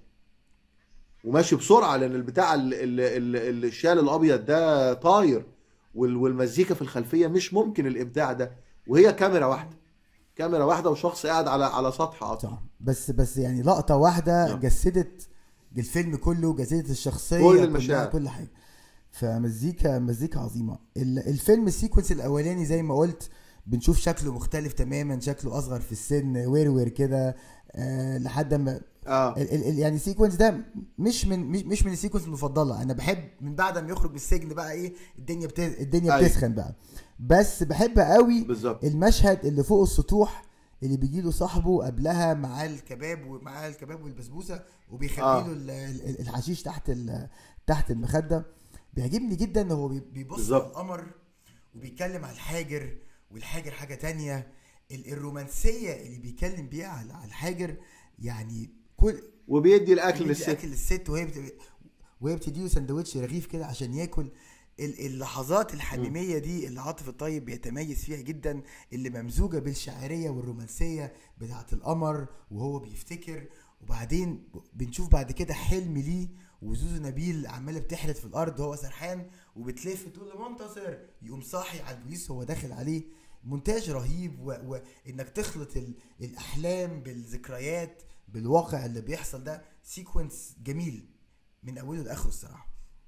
وماشي بسرعه لان البتاع ال- ال- ال- الشال الابيض ده طاير وال- والمزيكا في الخلفيه مش ممكن الابداع ده وهي كاميرا واحده كاميرا واحده وشخص قاعد على على سطح قطر صح بس بس يعني لقطه واحده نعم. جسدت الفيلم كله جسدت الشخصيه كل كلها، المشاعر. كل حاجه فمزيكا مزيكا عظيمه ال- الفيلم السيكونس الاولاني زي ما قلت بنشوف شكله مختلف تماما شكله اصغر في السن وير كده آه لحد ما اه ال ال ال- يعني السيكونس ده مش من مش, مش من السيكونس المفضله انا بحب من بعد ما يخرج من السجن بقى ايه الدنيا بت... الدنيا أيوة. بتسخن بقى بس بحب قوي بالظبط المشهد اللي فوق السطوح اللي بيجي له صاحبه قبلها معاه الكباب ومعاه الكباب والبسبوسه وبيخلي آه. له ال- ال- الحشيش تحت ال- تحت المخده بيعجبني جدا ان هو بي- بيبص على بالظبط. القمر وبيتكلم على الحاجر والحاجر حاجه تانية ال- الرومانسيه اللي بيتكلم بيها على على الحاجر يعني كل وبيدي الاكل بيدي للست اكل للست وهي بت... وهي بتديله سندوتش رغيف كده عشان ياكل ال- اللحظات الحميميه دي اللي عاطف الطيب بيتميز فيها جدا اللي ممزوجه بالشاعريه والرومانسيه بتاعه القمر وهو بيفتكر وبعدين بنشوف بعد كده حلم ليه وزوزو نبيل عماله بتحرت في الارض وهو سرحان وبتلف تقول له منتصر يقوم صاحي على البوليس وهو داخل عليه مونتاج رهيب و... وانك تخلط ال... الاحلام بالذكريات بالواقع اللي بيحصل ده سيكونس جميل من اوله لاخره الصراحه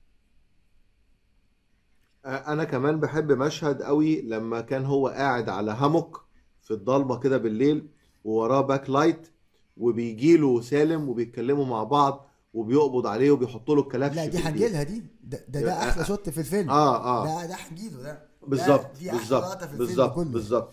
انا كمان بحب مشهد قوي لما كان هو قاعد على همك في الضلمه كده بالليل ووراه باك لايت وبيجي له سالم وبيتكلموا مع بعض وبيقبض عليه وبيحط له الكلبش لا دي في إيديه. هنجيلها دي ده ده, ده آه، احلى آه. شوت في الفيلم اه اه ده ده هنجيله ده بالظبط ده- دي احلى بالظبط لقطه في الفيلم بالظبط كله بالظبط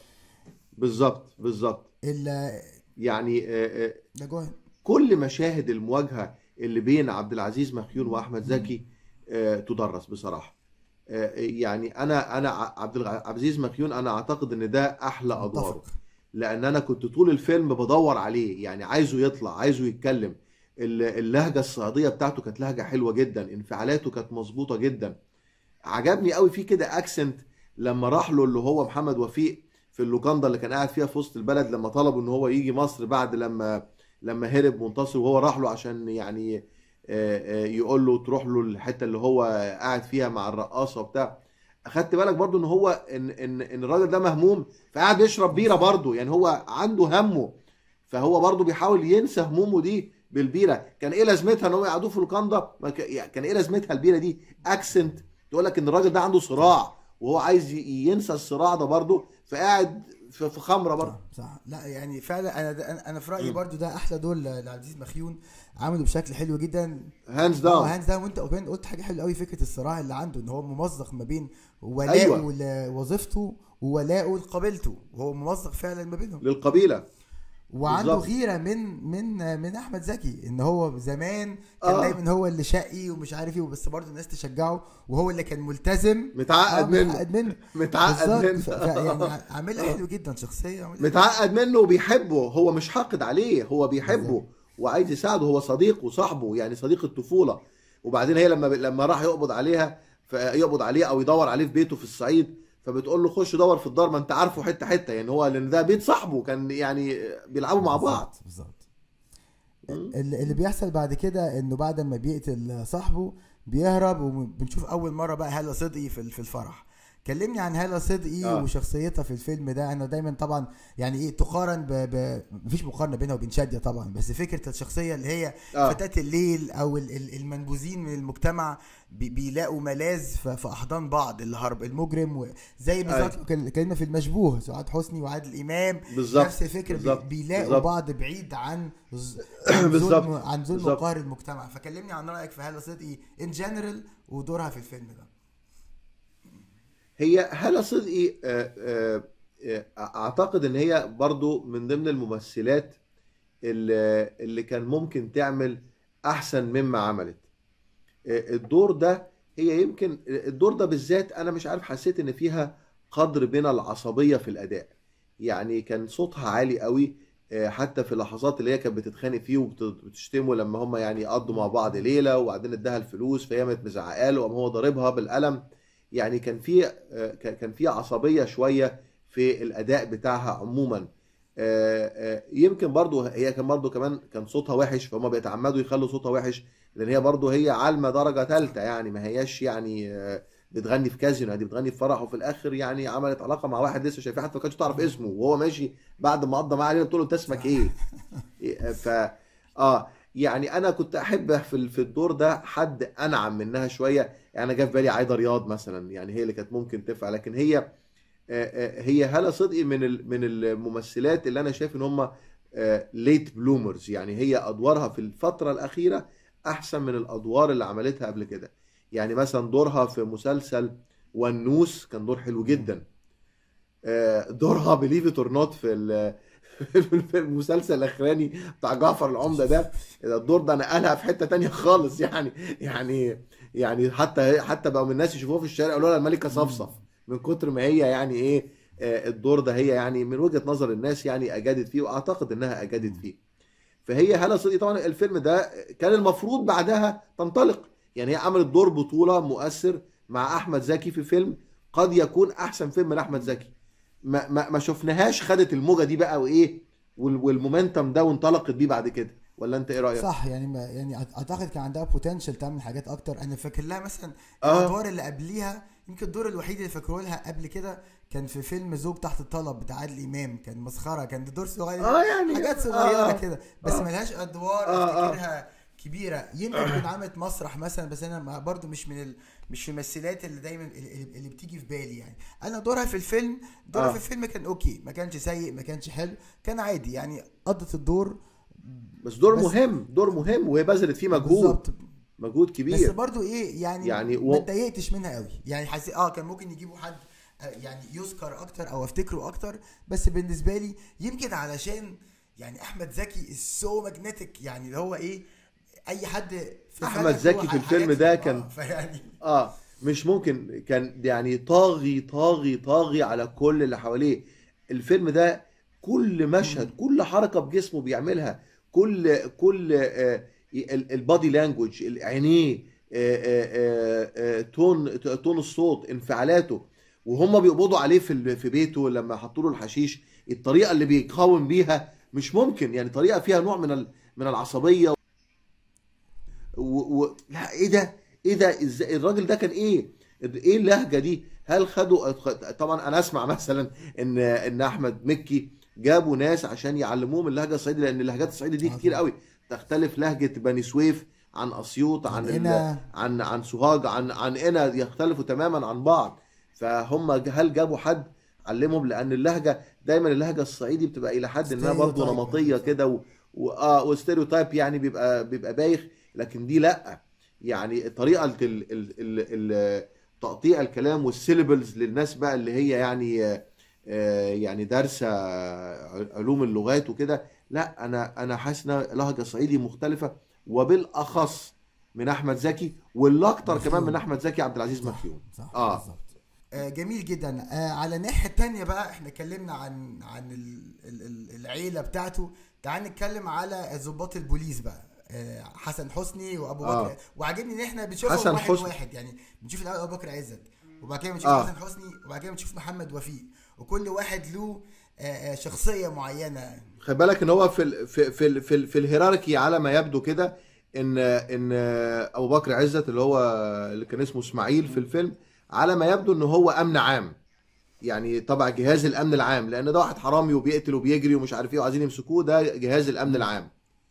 بالظبط بالظبط ال- يعني آه، آه، ده جوه كل مشاهد المواجهه اللي بين عبد العزيز مخيون واحمد زكي آه، تدرس بصراحه آه، يعني انا انا ع- عبد الع- عبد العزيز مخيون انا اعتقد ان ده احلى ادواره متفق لان انا كنت طول الفيلم بدور عليه يعني عايزه يطلع عايزه يتكلم ال- اللهجه الصعيديه بتاعته كانت لهجه حلوه جدا انفعالاته كانت مظبوطه جدا عجبني قوي فيه كده اكسنت لما راح له اللي هو محمد وفيق في اللوكاندا اللي كان قاعد فيها في وسط البلد لما طلبوا ان هو يجي مصر بعد لما لما هرب منتصر وهو راح له عشان يعني آه، آه، يقول له تروح له الحته اللي هو قاعد فيها مع الرقاصه وبتاع اخدت بالك برضو ان هو ان ان ان الراجل ده مهموم فقاعد يشرب بيره برضو يعني هو عنده همه فهو برضو بيحاول ينسى همومه دي بالبيره كان ايه لازمتها ان هو يقعدوه في الكندا ما ك- يعني كان ايه لازمتها البيره دي اكسنت تقول لك ان الراجل ده عنده صراع وهو عايز ي- ينسى الصراع ده برضو فقاعد في في خمره برضو صح صح لا يعني فعلا انا ده انا أنا في رايي مم. برضو ده احلى دول لعبد العزيز مخيون عمله بشكل حلو جدا هاندز اه داون هانز داون وانت كمان قلت حاجه حلوه قوي فكره الصراع اللي عنده ان هو ممزق ما بين ولاءه أيوة. لوظيفته وولاءه لقبيلته وهو ممزق فعلا ما بينهم للقبيله وعنده بالظبط. غيره من من من احمد زكي ان هو زمان كان آه. دايما هو اللي شقي ومش عارف ايه بس برضه الناس تشجعه وهو اللي كان ملتزم متعقد آه، منه متعقد منه متعقد بالظبط ف- ف- يعني منه عاملها حلو جدا شخصيه عاملها متعقد منه وبيحبه هو مش حاقد عليه هو بيحبه وعايز يساعده هو صديق وصاحبه يعني صديق الطفوله وبعدين هي لما لما راح يقبض عليها فيقبض عليه او يدور عليه في بيته في الصعيد فبتقول له خش دور في الدار ما انت عارفه حته حته يعني هو لان ده بيت صاحبه كان يعني بيلعبوا مع بعض بالظبط بالظبط مم. اللي اللي بيحصل بعد كده انه بعد ما بيقتل صاحبه بيهرب وبنشوف اول مره بقى هالة صدقي في في الفرح كلمني عن هالة صدقي آه. وشخصيتها في الفيلم ده انا دايما طبعا يعني ايه تقارن ب... ب... مفيش مقارنه بينها وبين شاديه طبعا بس فكره الشخصيه اللي هي آه. فتاة الليل او ال- ال- المنبوذين من المجتمع بي- بيلاقوا ملاذ ف- في احضان بعض اللي هرب المجرم و- زي بالظبط أيوة. كان- اتكلمنا في المشبوه سعاد حسني وعادل امام بالظبط نفس الفكره بي- بالظبط بيلاقوا بالظبط. بعض بعيد عن ظ- عن بالظبط. ظلم عن ظلم بالظبط. وقهر المجتمع فكلمني عن رايك في هالة صدقي ان جنرال ودورها في الفيلم ده هي هالة صدقي آه، آه، آه، اعتقد ان هي برضو من ضمن الممثلات اللي اللي كان ممكن تعمل احسن مما عملت آه، الدور ده هي يمكن الدور ده بالذات انا مش عارف حسيت ان فيها قدر من العصبية في الاداء يعني كان صوتها عالي قوي آه، حتى في اللحظات اللي هي كانت بتتخانق فيه وبتشتمه لما هم يعني قضوا مع بعض ليلة وبعدين اداها الفلوس فهي قامت مزعقه له وقام هو ضاربها بالقلم يعني كان في آه، كان كان في عصبية شوية في الأداء بتاعها عموما آه، آه، يمكن برضو هي كان برضو كمان كان صوتها وحش فهم بيتعمدوا يخلوا صوتها وحش لأن هي برضو هي عالمة درجة ثالثة يعني ما هياش يعني آه، بتغني في كازينو دي بتغني في فرح وفي الآخر يعني عملت علاقة مع واحد لسه شايفاه حتى ما كانتش تعرف اسمه وهو ماشي بعد ما قضى معاه علينا بتقول له انت اسمك ايه؟ ف اه يعني انا كنت احب في ال- في الدور ده حد انعم منها شويه يعني انا جه في بالي عايده رياض مثلا يعني هي اللي كانت ممكن تنفع لكن هي آه، آه، هي هالة صدقي من ال- من الممثلات اللي انا شايف ان هم ليت بلومرز يعني هي ادوارها في الفتره الاخيره احسن من الادوار اللي عملتها قبل كده يعني مثلا دورها في مسلسل ونوس كان دور حلو جدا آه، دورها بليف ات اور نوت في ال- في المسلسل الاخراني بتاع جعفر العمده ده الدور ده نقلها في حته تانية خالص يعني يعني يعني حتى حتى بقوا من الناس يشوفوها في الشارع يقولوا لها الملكه صفصف من كتر ما هي يعني ايه آه، الدور ده هي يعني من وجهه نظر الناس يعني اجادت فيه واعتقد انها اجادت فيه فهي هلا صدقي طبعا الفيلم ده كان المفروض بعدها تنطلق يعني هي عملت دور بطوله مؤثر مع احمد زكي في فيلم قد يكون احسن فيلم لاحمد زكي ما ما ما شفناهاش خدت الموجه دي بقى وايه وال- والمومنتم ده وانطلقت بيه بعد كده ولا انت ايه رايك؟ صح يعني ما يعني أعت- اعتقد كان عندها بوتنشال تعمل حاجات اكتر انا فاكر لها مثلا آه. الادوار اللي قبليها يمكن الدور الوحيد اللي فاكره لها قبل كده كان في فيلم زوج تحت الطلب بتاع عادل امام كان مسخره كان دور صغير اه يعني حاجات صغيره آه. كده بس آه. ملهاش ادوار آه، آه. افتكرها كبيره يمكن تكون عملت مسرح مثلا بس انا ما- برضو مش من ال... مش في الممثلات اللي دايما اللي, اللي بتيجي في بالي يعني انا دورها في الفيلم دورها آه. في الفيلم كان اوكي ما كانش سيء ما كانش حلو كان عادي يعني قضت الدور بس دور بس- مهم دور مهم وهي بذلت فيه مجهود بالظبط مجهود بس كبير برضو ايه يعني, يعني يعني و- ما اتضايقتش منها قوي يعني حسيت اه كان ممكن يجيبوا حد آه، يعني يذكر اكتر او افتكره اكتر بس بالنسبه لي يمكن علشان يعني احمد زكي سو ماجنتيك يعني اللي هو ايه اي حد في أحمد فجأة زكي جوه في الفيلم حياته، ده آه، كان- فيعني اه مش ممكن كان يعني طاغي طاغي طاغي على كل اللي حواليه الفيلم ده كل مشهد كل حركة بجسمه بيعملها كل كل آه البادي لانجوج عينيه آه آه آه آه تون تون الصوت انفعالاته وهم بيقبضوا عليه في ال- في بيته لما حطوا له الحشيش الطريقة اللي بيقاوم بيها مش ممكن يعني طريقة فيها نوع من ال- من العصبية و... و... لا ايه ده ايه ده ازاي الراجل ده كان ايه ايه اللهجه دي هل خدوا طبعا انا اسمع مثلا ان ان احمد مكي جابوا ناس عشان يعلموهم اللهجه الصعيدي لان اللهجات الصعيدي دي آه كتير طبعا. قوي تختلف لهجه بني سويف عن اسيوط عن ال... هنا عن عن سوهاج عن عن قنا يختلفوا تماما عن بعض فهم هل جابوا حد علمهم لان اللهجه دايما اللهجه الصعيدي بتبقى الى حد ما برضه Stereotype. نمطيه كده و... و... اه وستيريوتايب يعني بيبقى بيبقى بايخ لكن دي لا يعني طريقه ال... ال... ال... ال... تقطيع الكلام والسيلبلز للناس بقى اللي هي يعني آه، آه، يعني دارسه علوم اللغات وكده لا انا انا حاسس ان لهجه صعيدي مختلفه وبالاخص من احمد زكي والاكتر كمان من مفهوم. احمد زكي عبد العزيز صح مكيون صح آه. بالظبط آه جميل جدا آه على الناحيه التانية بقى احنا اتكلمنا عن عن ال ال ال العيله بتاعته تعال نتكلم على ضباط البوليس بقى آه حسن حسني وابو آه. بكر وعاجبني ان احنا بنشوفهم حسن واحد حسني. واحد يعني بنشوف الاول ابو بكر عزت وبعد كده بنشوف آه. حسن حسني وبعد كده بنشوف محمد وفيق وكل واحد له آه، آه، شخصيه معينه خلي بالك ان هو في ال في في ال في, ال في الهيراركي على ما يبدو كده ان ان ابو بكر عزت اللي هو اللي كان اسمه اسماعيل في الفيلم على ما يبدو ان هو امن عام يعني طبعا جهاز الامن العام لان ده واحد حرامي وبيقتل وبيجري ومش عارف ايه وعايزين يمسكوه ده جهاز الامن العام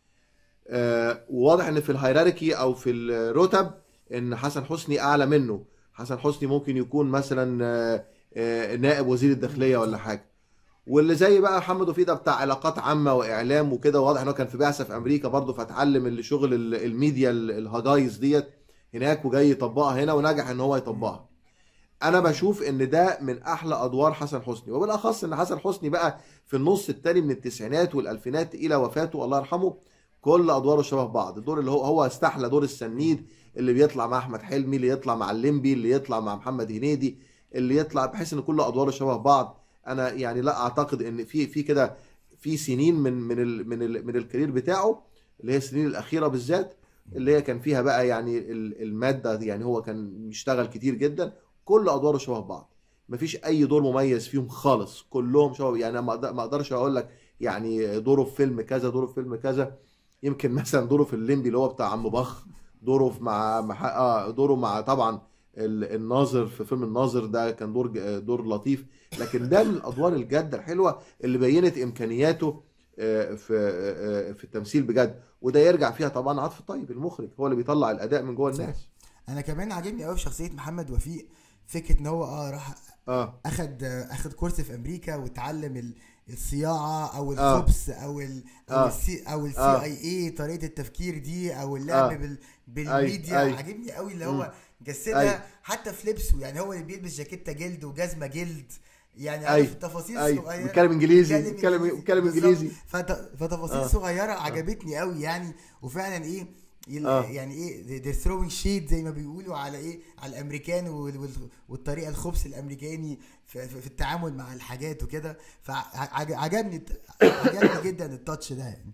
آه، وواضح ان في الهيراركي او في الرتب ان حسن حسني اعلى منه حسن حسني ممكن يكون مثلا آه، آه، نائب وزير الداخليه ولا حاجه واللي زي بقى محمد وفيه ده بتاع علاقات عامه واعلام وكده واضح ان هو كان في بعثه في امريكا برضه فاتعلم اللي شغل ال- الميديا ال- الهجايز ديت هناك وجاي يطبقها هنا ونجح ان هو يطبقها انا بشوف ان ده من احلى ادوار حسن حسني وبالاخص ان حسن حسني بقى في النص التاني من التسعينات والالفينات الى وفاته الله يرحمه كل ادواره شبه بعض الدور اللي هو هو استحلى دور السنيد اللي بيطلع مع احمد حلمي اللي يطلع مع الليمبي اللي يطلع مع محمد هنيدي اللي يطلع بحيث ان كل ادواره شبه بعض انا يعني لا اعتقد ان في في كده في سنين من من ال من ال من الكارير بتاعه اللي هي السنين الاخيره بالذات اللي هي كان فيها بقى يعني ال- الماده يعني هو كان بيشتغل كتير جدا كل ادواره شبه بعض مفيش اي دور مميز فيهم خالص كلهم شبه يعني أنا ما أقدر- ما اقدرش اقول لك يعني دوره في فيلم كذا دوره في فيلم كذا يمكن مثلا دوره في الليمبي اللي هو بتاع عم بخ دوره في مع مع اه دوره مع طبعا ال- الناظر في فيلم الناظر ده كان دور ج- دور لطيف لكن ده من الادوار الجاده الحلوه اللي بينت امكانياته آه، في آه، آه، في التمثيل بجد وده يرجع فيها طبعا عاطف الطيب المخرج هو اللي بيطلع الاداء من جوه الناس انا كمان عاجبني قوي في شخصيه محمد وفيق فكره ان هو اه راح اه اخد اخد كورس في امريكا واتعلم ال- الصياعه او آه. الخبث او ال او آه. السي او السي آه. اي اي طريقه التفكير دي او اللعب آه. بال بالميديا أي. عاجبني قوي اللي مم. هو جسدها أي. حتى في لبسه يعني هو اللي بيلبس جاكيته جلد وجزمه جلد يعني أي. عارف التفاصيل اي الصغيره بيتكلم انجليزي بيتكلم بيتكلم بيتكلم بالظبط. انجليزي فت- فتفاصيل آه. صغيره عجبتني قوي يعني وفعلا ايه يل- آه. يعني ايه they're throwing shade زي ما بيقولوا على ايه على الامريكان وال- وال- والطريقه الخبث الامريكاني في, في في التعامل مع الحاجات وكده فعجبني عجبني جدا التاتش ده يعني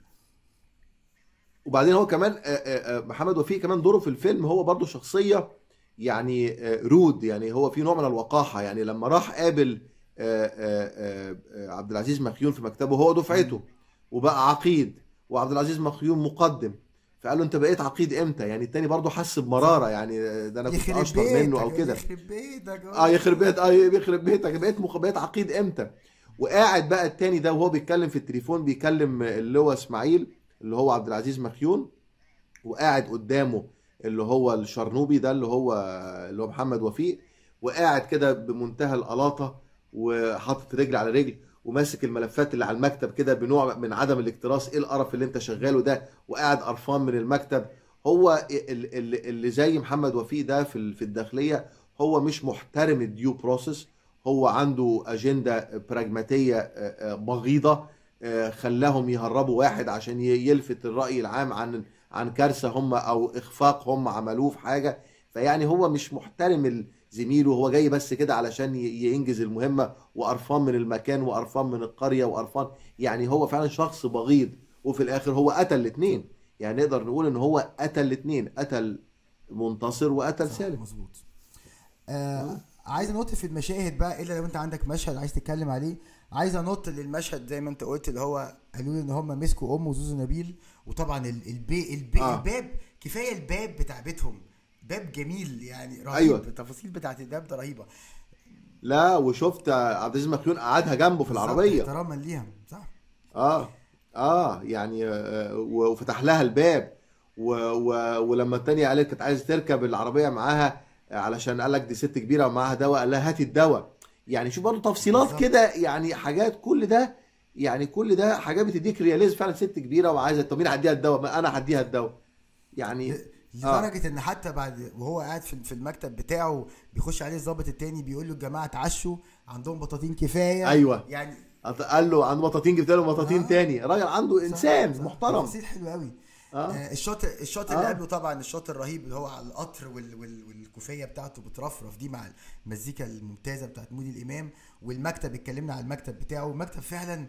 وبعدين هو كمان آه، آه، آه، محمد وفيق كمان دوره في الفيلم هو برضو شخصية يعني آه، رود يعني هو في نوع من الوقاحة يعني لما راح قابل آه، آه، آه، آه، عبد العزيز مخيون في مكتبه هو دفعته وبقى عقيد وعبد العزيز مخيون مقدم فقال له انت بقيت عقيد امتى يعني التاني برضو حس بمرارة يعني آه، ده انا كنت يخرب اشطر بيتك منه او كده يخرب بيتك اه يخرب بيت اه يخرب بيتك بقيت مخ... بقيت عقيد امتى وقاعد بقى التاني ده وهو بيتكلم في التليفون بيكلم اللي هو اسماعيل اللي هو عبد العزيز مخيون وقاعد قدامه اللي هو الشرنوبي ده اللي هو اللي هو محمد وفيق وقاعد كده بمنتهى القلاطه وحاطط رجل على رجل وماسك الملفات اللي على المكتب كده بنوع من عدم الاكتراث ايه القرف اللي انت شغاله ده وقاعد قرفان من المكتب هو ال- ال- اللي زي محمد وفيق ده في ال- في الداخليه هو مش محترم الديو بروسيس هو عنده اجنده براجماتيه آه، آه، بغيضه آه، خلاهم يهربوا واحد عشان ي- يلفت الراي العام عن عن كارثه هم او اخفاق هم عملوه في حاجه فيعني هو مش محترم ال- زميله هو جاي بس كده علشان ي- ينجز المهمه وقرفان من المكان وقرفان من القريه وقرفان يعني هو فعلا شخص بغيض وفي الاخر هو قتل الاثنين يعني نقدر نقول ان هو قتل الاثنين قتل منتصر وقتل صح، سالم مظبوط آه عايز انط في المشاهد بقى الا لو انت عندك مشهد عايز تتكلم عليه عايز انط للمشهد زي ما انت قلت اللي هو قالوا لي ان هم مسكوا ام وزوزو نبيل وطبعا ال- البي البي آه. الباب كفايه الباب بتاع بيتهم باب جميل يعني رهيب أيوة. التفاصيل بتاعت الباب ده رهيبه لا وشفت عبد العزيز مخيون قعدها جنبه في العربيه بالظبط، احتراما ليها صح اه اه يعني آه و- وفتح لها الباب و و ولما التانية قالت كانت عايزه تركب العربيه معاها علشان قال لك دي ست كبيره ومعاها دواء قال لها هاتي الدواء يعني شوف برضه تفصيلات بالظبط. كده يعني حاجات كل ده يعني كل ده حاجات بتديك رياليزم فعلا ست كبيره وعايزه طب مين هديها الدواء ما انا هديها الدواء يعني لدرجه ان حتى بعد وهو قاعد في في المكتب بتاعه بيخش عليه الضابط التاني بيقول له الجماعه اتعشوا عندهم بطاطين كفايه ايوه يعني قال له عنده بطاطين جبت له بطاطين آه. تاني راجل عنده انسان صح، محترم تفاصيل حلوه قوي اه آه الشوط الشوط آه. اللي قبله طبعا الشوط الرهيب اللي هو على القطر وال وال والكوفيه بتاعته بترفرف دي مع المزيكا الممتازه بتاعت مودي الامام والمكتب اتكلمنا على المكتب بتاعه المكتب فعلا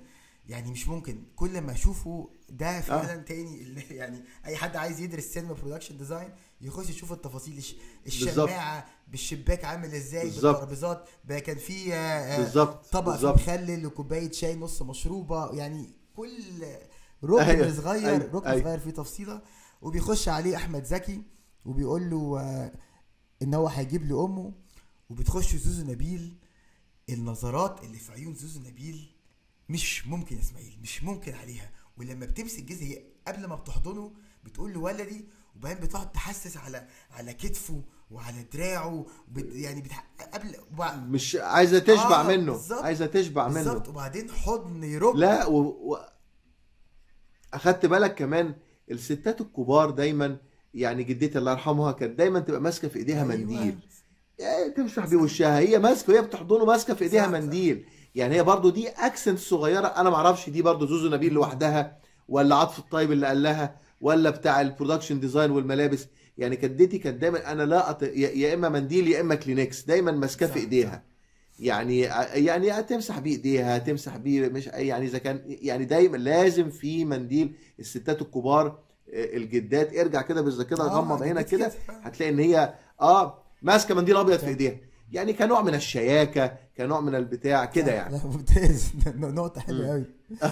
يعني مش ممكن كل ما اشوفه ده فعلا آه. تاني اللي يعني اي حد عايز يدرس سينما برودكشن ديزاين يخش يشوف التفاصيل الش- الشماعه بالشباك عامل ازاي بالظبط. بالترابيزات بقى كان في آه، آه، بالظبط طبق فيه بالظبط مخلل وكوبايه شاي نص مشروبه يعني كل ركن أيوة، صغير أيوة، ركن أيوة. صغير فيه تفصيله وبيخش عليه احمد زكي وبيقول له آه، ان هو هيجيب لي امه وبتخش زوزو نبيل النظرات اللي في عيون زوزو نبيل مش ممكن يا اسماعيل مش ممكن عليها ولما بتمسك جزء هي قبل ما بتحضنه بتقول له ولدي وبعدين بتقعد تحسس على على كتفه وعلى دراعه بت يعني بتح... قبل وبع... مش عايزه تشبع آه، منه بالظبط. عايزه تشبع منه بالظبط وبعدين حضن يرب لا و... و... اخدت بالك كمان الستات الكبار دايما يعني جدتي الله يرحمها كانت دايما تبقى ماسكه في ايديها أيوة. منديل يعني تمسح بيه وشها هي ماسكه وهي بتحضنه ماسكه في ايديها صح، صح. منديل يعني هي برضو دي اكسنت صغيره انا ما اعرفش دي برضو زوزو نبيل لوحدها ولا عطف الطيب اللي قال لها ولا بتاع البرودكشن ديزاين والملابس يعني جدتي كانت دايما انا لا أط... يا يا اما منديل يا اما كلينكس دايما ماسكاه صح، في ايديها يعني يعني تمسح بيه ايديها تمسح بيه مش يعني اذا كان يعني دايما لازم في منديل الستات الكبار آه، الجدات ارجع كده بالذاكره آه، غمض عينك جدتي كده كده. هتلاقي ان هي اه ماسكه منديل ابيض في صح. ايديها يعني كنوع من الشياكه كنوع من البتاع كده يعني لا ممتاز نقطة حلوة قوي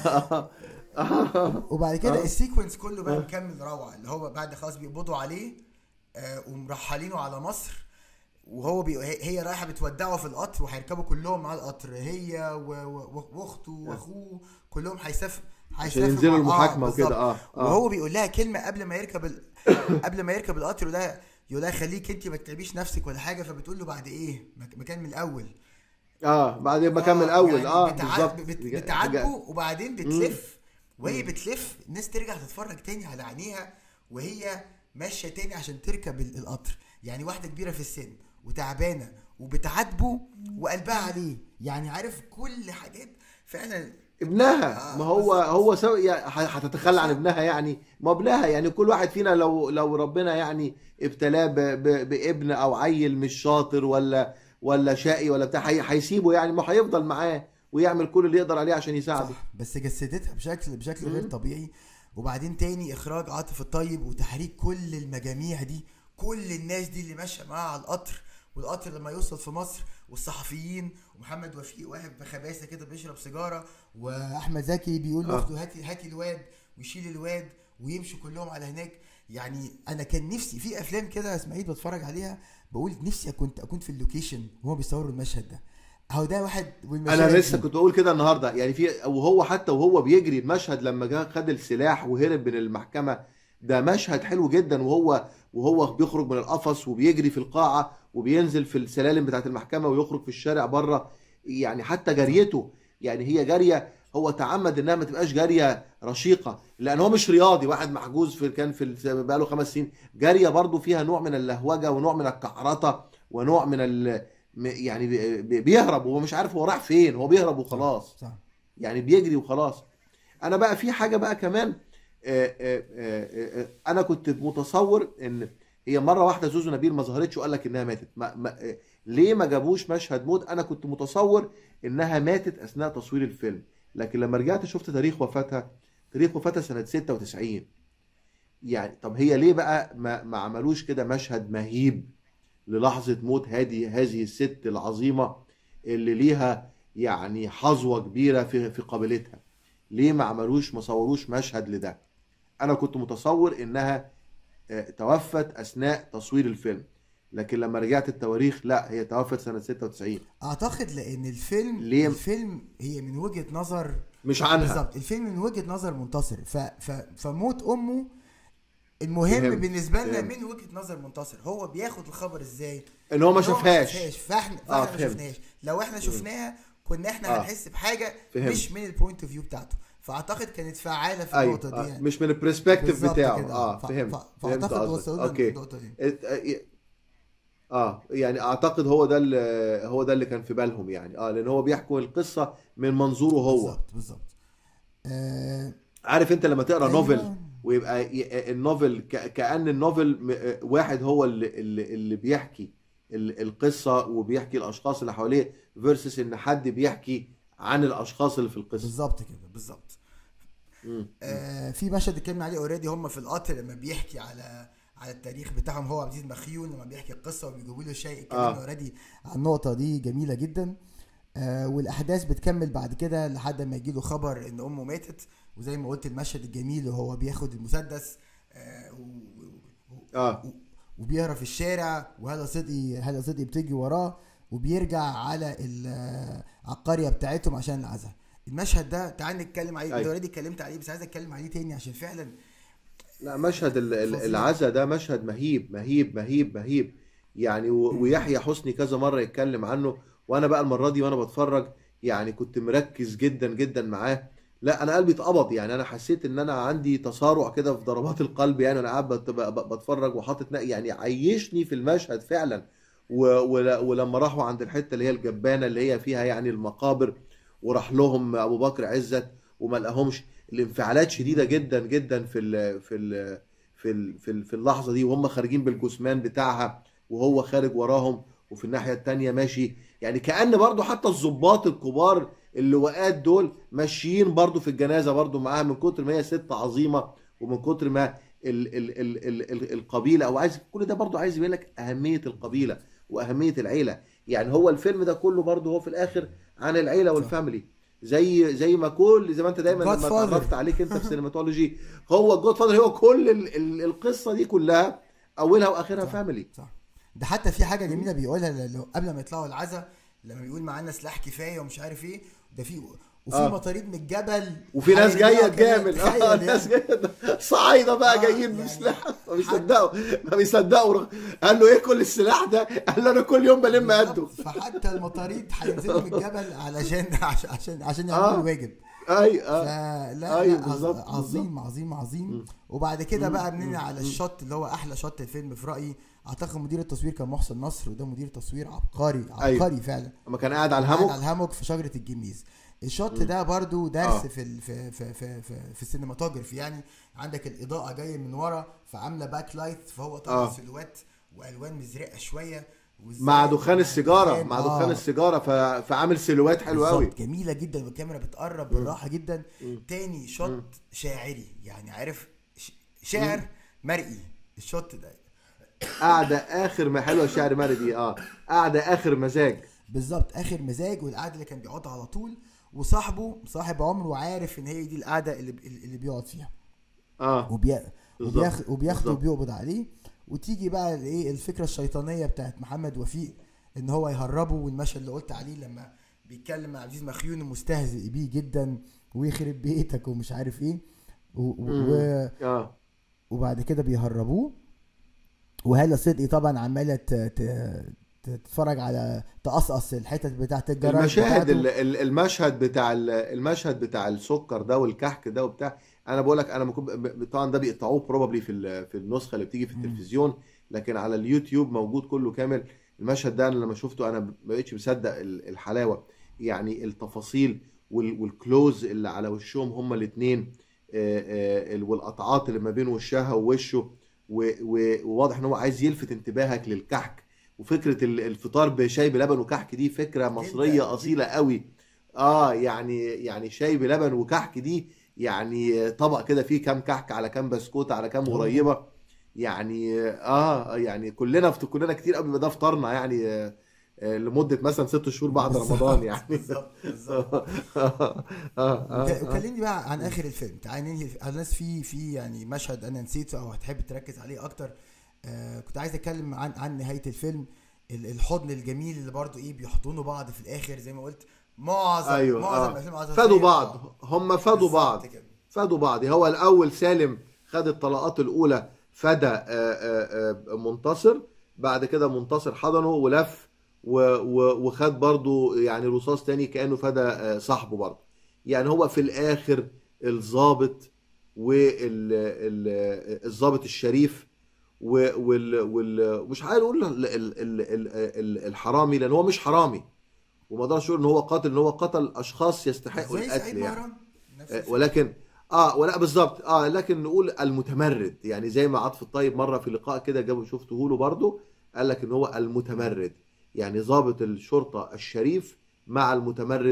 وبعد كده آه. السيكونس كله بقى آه. مكمل روعة اللي هو بعد خلاص بيقبضوا عليه آه ومرحلينه على مصر وهو بي... هي هي رايحة بتودعه في القطر وهيركبوا كلهم مع القطر هي و... و... واخته واخوه كلهم هيسافر عشان ينزلوا المحاكمه بالظبط. وكده اه اه وهو بيقول لها كلمه قبل ما يركب ال... قبل ما يركب القطر يقول لها يقول لها خليك انت ما تتعبيش نفسك ولا حاجه فبتقول له بعد ايه مك- مكان من الاول اه بعدين بكمل اول يعني اه بتع... بالظبط بت... بج- بتعاتبه بج- وبعدين بتلف وهي بتلف الناس ترجع تتفرج تاني على عينيها وهي ماشيه تاني عشان تركب ال- القطر يعني واحده كبيره في السن وتعبانه وبتعاتبه وقلبها عليه يعني عارف كل حاجات فعلا ابنها آه، ما هو بالظبط. هو سو... يعني ه- هتتخلى عن ابنها يعني ما ابنها يعني كل واحد فينا لو لو ربنا يعني ابتلاه ب... ب... بابن او عيل مش شاطر ولا ولا شقي ولا بتاع هي- هيسيبه يعني ما هيفضل معاه ويعمل كل اللي يقدر عليه عشان يساعده صح بس جسدتها بشكل بشكل غير طبيعي وبعدين تاني اخراج عاطف الطيب وتحريك كل المجاميع دي كل الناس دي اللي ماشيه معاه على القطر والقطر لما يوصل في مصر والصحفيين ومحمد وفيق واقف بخباثه كده بيشرب سيجاره واحمد زكي بيقول آه. لاخته هاتي هاتي الواد ويشيل الواد ويمشوا كلهم على هناك يعني انا كان نفسي في افلام كده يا اسماعيل بتفرج عليها بقول نفسي كنت اكون في اللوكيشن وهو بيصوروا المشهد ده اهو ده واحد والمشاهد انا لسه دي. كنت بقول كده النهارده يعني في وهو حتى وهو بيجري المشهد لما جه خد السلاح وهرب من المحكمه ده مشهد حلو جدا وهو وهو بيخرج من القفص وبيجري في القاعه وبينزل في السلالم بتاعه المحكمه ويخرج في الشارع بره يعني حتى جريته يعني هي جاريه هو تعمد انها ما تبقاش جاريه رشيقه لان هو مش رياضي واحد محجوز في كان في ال- بقاله خمس سنين جاريه برضو فيها نوع من اللهوجه ونوع من الكحرطه ونوع من ال م- يعني بي- بي- بيهرب وهو مش عارف هو راح فين هو بيهرب وخلاص صح يعني بيجري وخلاص انا بقى في حاجه بقى كمان آه، آه، آه، آه، انا كنت متصور ان هي مره واحده زوزو نبيل ما ظهرتش وقال لك انها ماتت ما ما آه، ليه ما جابوش مشهد موت انا كنت متصور انها ماتت اثناء تصوير الفيلم لكن لما رجعت شفت تاريخ وفاتها تاريخ وفاتها سنه 96 يعني طب هي ليه بقى ما, ما عملوش كده مشهد مهيب للحظه موت هذه هذه الست العظيمه اللي ليها يعني حظوه كبيره في في قابلتها ليه ما عملوش ما صوروش مشهد لده انا كنت متصور انها آه، توفت اثناء تصوير الفيلم لكن لما رجعت التواريخ لا هي توفت سنه 96 اعتقد لان الفيلم ليه؟ الفيلم هي من وجهة نظر مش عنها بالظبط الفيلم من وجهة نظر منتصر ف... ف... فموت امه المهم فهمت، بالنسبه لنا فهمت. من وجهة نظر منتصر هو بياخد الخبر ازاي ان هو ما إن هو شافهاش فاحنا فاحنا آه، ما فهمت. شفناهاش لو احنا شفناها كنا احنا آه. هنحس بحاجه فهمت. مش من البوينت اوف فيو بتاعته فاعتقد كانت فعاله في ايوه النقطه دي آه، يعني مش من البرسبكتيف بالظبط بتاعه كده. اه ف- فهمت ف- فهمت فاعتقد قصدك وصلنا اوكي للنقطه دي ات- اه آه، يعني اعتقد هو ده اللي هو ده اللي كان في بالهم يعني اه لان هو بيحكوا القصه من منظوره هو بالظبط بالظبط آه عارف انت لما تقرا أيوة. نوفل ويبقى ي- النوفل ك- كأن النوفل م- واحد هو اللي, اللي, اللي بيحكي ال- القصة وبيحكي الأشخاص اللي حواليه فيرسس إن حد بيحكي عن الاشخاص اللي في القصه بالظبط كده بالظبط مم. آه في مشهد اتكلمنا عليه اوريدي هم في القطر لما بيحكي على على التاريخ بتاعهم هو عبد العزيز مخيون لما بيحكي القصه وبيجيبوا له شيء اتكلمنا آه. اوريدي على النقطه دي جميله جدا آه والاحداث بتكمل بعد كده لحد ما يجي له خبر ان امه ماتت وزي ما قلت المشهد الجميل وهو بياخد المسدس آه و- و- اه وبيهرب في الشارع وهلا صدقي هلا صدقي بتيجي وراه وبيرجع على ال- على القريه بتاعتهم عشان العزاء المشهد ده تعال نتكلم عليه أيوة. انت اوريدي اتكلمت عليه بس عايز اتكلم عليه تاني عشان فعلا لا مشهد ال- ال- فظيع. العزا ده مشهد مهيب مهيب مهيب مهيب يعني و- ويحيى حسني كذا مرة يتكلم عنه وانا بقى المرة دي وانا بتفرج يعني كنت مركز جدا جدا معاه لا انا قلبي اتقبض يعني انا حسيت ان انا عندي تصارع كده في ضربات القلب يعني انا قاعد بت- ب- بتفرج وحاطط نا- يعني عيشني في المشهد فعلا و- ول- ولما راحوا عند الحتة اللي هي الجبانة اللي هي فيها يعني المقابر وراح لهم ابو بكر عزت وما لقاهمش الانفعالات شديده جدا جدا في ال في ال في ال في, ال في اللحظه دي وهم خارجين بالجثمان بتاعها وهو خارج وراهم وفي الناحيه التانيه ماشي يعني كأن برضو حتى الضباط الكبار اللواءات دول ماشيين برضو في الجنازه برضو معاها من كتر ما هي ست عظيمه ومن كتر ما ال ال ال ال ال القبيله او عايز كل ده برضو عايز يبين لك اهميه القبيله واهميه العيله يعني هو الفيلم ده كله برضو هو في الاخر عن العيله والفاميلي زي زي ما كل زي ما انت دايما لما Godfather. اتعرفت عليك انت في سينماتولوجي هو الجود فاذر هو كل ال ال القصه دي كلها اولها واخرها صح. فاميلي صح ده حتى في حاجه جميله بيقولها ل- قبل ما يطلعوا العزاء لما بيقول معانا سلاح كفايه ومش عارف ايه ده في وفي آه. مطاريد من الجبل وفي ناس حوالينا جايه كده، تجامل تخيل اه يعني. ناس جايه صعايده بقى آه، جايين يعني بسلاح ما حتى- بيصدقوا ما بيصدقوا قال له ايه كل السلاح ده قال له انا كل يوم بلم قده بالظبط. فحتى المطاريد هينزلوا من الجبل علشان عشان عشان, عشان آه. يعملوا الواجب اي اه فلا لا أيوة، عظ- بالظبط، عظيم عظيم عظيم وبعد كده بقى بنيجي على الشوت اللي هو احلى شوت الفيلم في رايي اعتقد مدير التصوير كان محسن نصر وده مدير تصوير عبقري عبقري فعلا لما كان قاعد على قاعد الهاموك على الهاموك في شجره الجميز الشوت ده برضو درس آه. في ال في في في في, في السينماتوجرافي يعني عندك الاضاءه جايه من ورا فعامله باك لايت فهو طالع آه. سيلوات والوان مزرقه شويه وإزاي مع دخان السيجاره الدخان- مع آه. دخان السيجاره ف- فعامل سيلوهات حلو قوي بالظبط جميله جدا والكاميرا بتقرب بالراحه جدا تاني شوت شاعري يعني عارف ش- شعر مرئي الشوت ده قاعده اخر ما حلوه الشعر مالي دي اه قاعده اخر مزاج بالظبط اخر مزاج والقعده اللي كان بيقعدها على طول وصاحبه صاحب عمره عارف ان هي دي القعده اللي اللي بيقعد فيها اه وبي... بالظبط. وبياخ... وبياخده بالظبط. وبيقبض عليه وتيجي بقى الايه الفكره الشيطانيه بتاعت محمد وفيق ان هو يهربه والمشهد اللي قلت عليه لما بيتكلم مع عبد العزيز مخيون ومستهزئ بيه جدا ويخرب بيتك ومش عارف ايه و... و... اه وبعد كده بيهربوه وهالة صدقي طبعا عماله ت... ت... تتفرج على تقصقص الحتت بتاعت الجراج المشاهد بتاعته. ال- ال- المشهد بتاع ال- المشهد بتاع السكر ده والكحك ده وبتاع انا بقول لك انا ما كنت- ب- طبعا ده بيقطعوه بروبابلي في ال- في النسخه اللي بتيجي في التلفزيون لكن على اليوتيوب موجود كله كامل المشهد ده انا لما شفته انا ما بقتش مصدق ال- الحلاوه يعني التفاصيل وال- والكلوز اللي على وشهم هما الاثنين والقطعات اللي ما بين وشها ووشه و- و- وواضح ان هو عايز يلفت انتباهك للكحك وفكره ال- الفطار بشاي بلبن وكحك دي فكره مصريه جداً. اصيله قوي اه يعني يعني شاي بلبن وكحك دي يعني طبق كده فيه كام كحك على كام بسكوت على كام غريبه يعني اه يعني كلنا فت- كلنا كتير قوي بيبقى ده فطارنا يعني آه آه لمده مثلا ست شهور بعد بالظبط، رمضان يعني بالظبط بالظبط آه آه وك- آه. وكلمني بقى عن اخر الفيلم تعال ننهي الناس في في يعني مشهد انا نسيته او هتحب تركز عليه اكتر آه كنت عايز اتكلم عن عن نهايه الفيلم ال- الحضن الجميل اللي برضو ايه بيحضنوا بعض في الاخر زي ما قلت معظم ايوه معظم آه. الافلام العاطفية فادوا آه، بعض هم فادوا بالظبط بعض كده. فادوا بعض هو الاول سالم خد الطلقات الاولى فدى آه، آه، آه، منتصر بعد كده منتصر حضنه ولف و- و- وخد برضو يعني رصاص تاني كانه فدى آه، صاحبه برضو يعني هو في الاخر الضابط والضابط الشريف و- وال وال مش عايز اقول ال- ال- ال- ال- ال- الحرامي لان هو مش حرامي وما اقدرش اقول ان هو قاتل ان هو قتل اشخاص يستحقوا زي القتل سعيد يعني مهران نفس آه، الفكرة. ولكن اه ولا بالظبط اه لكن نقول المتمرد يعني زي ما عاطف الطيب مره في لقاء كده جابوا شفته له برضه قال لك ان هو المتمرد يعني ضابط الشرطه الشريف مع المتمرد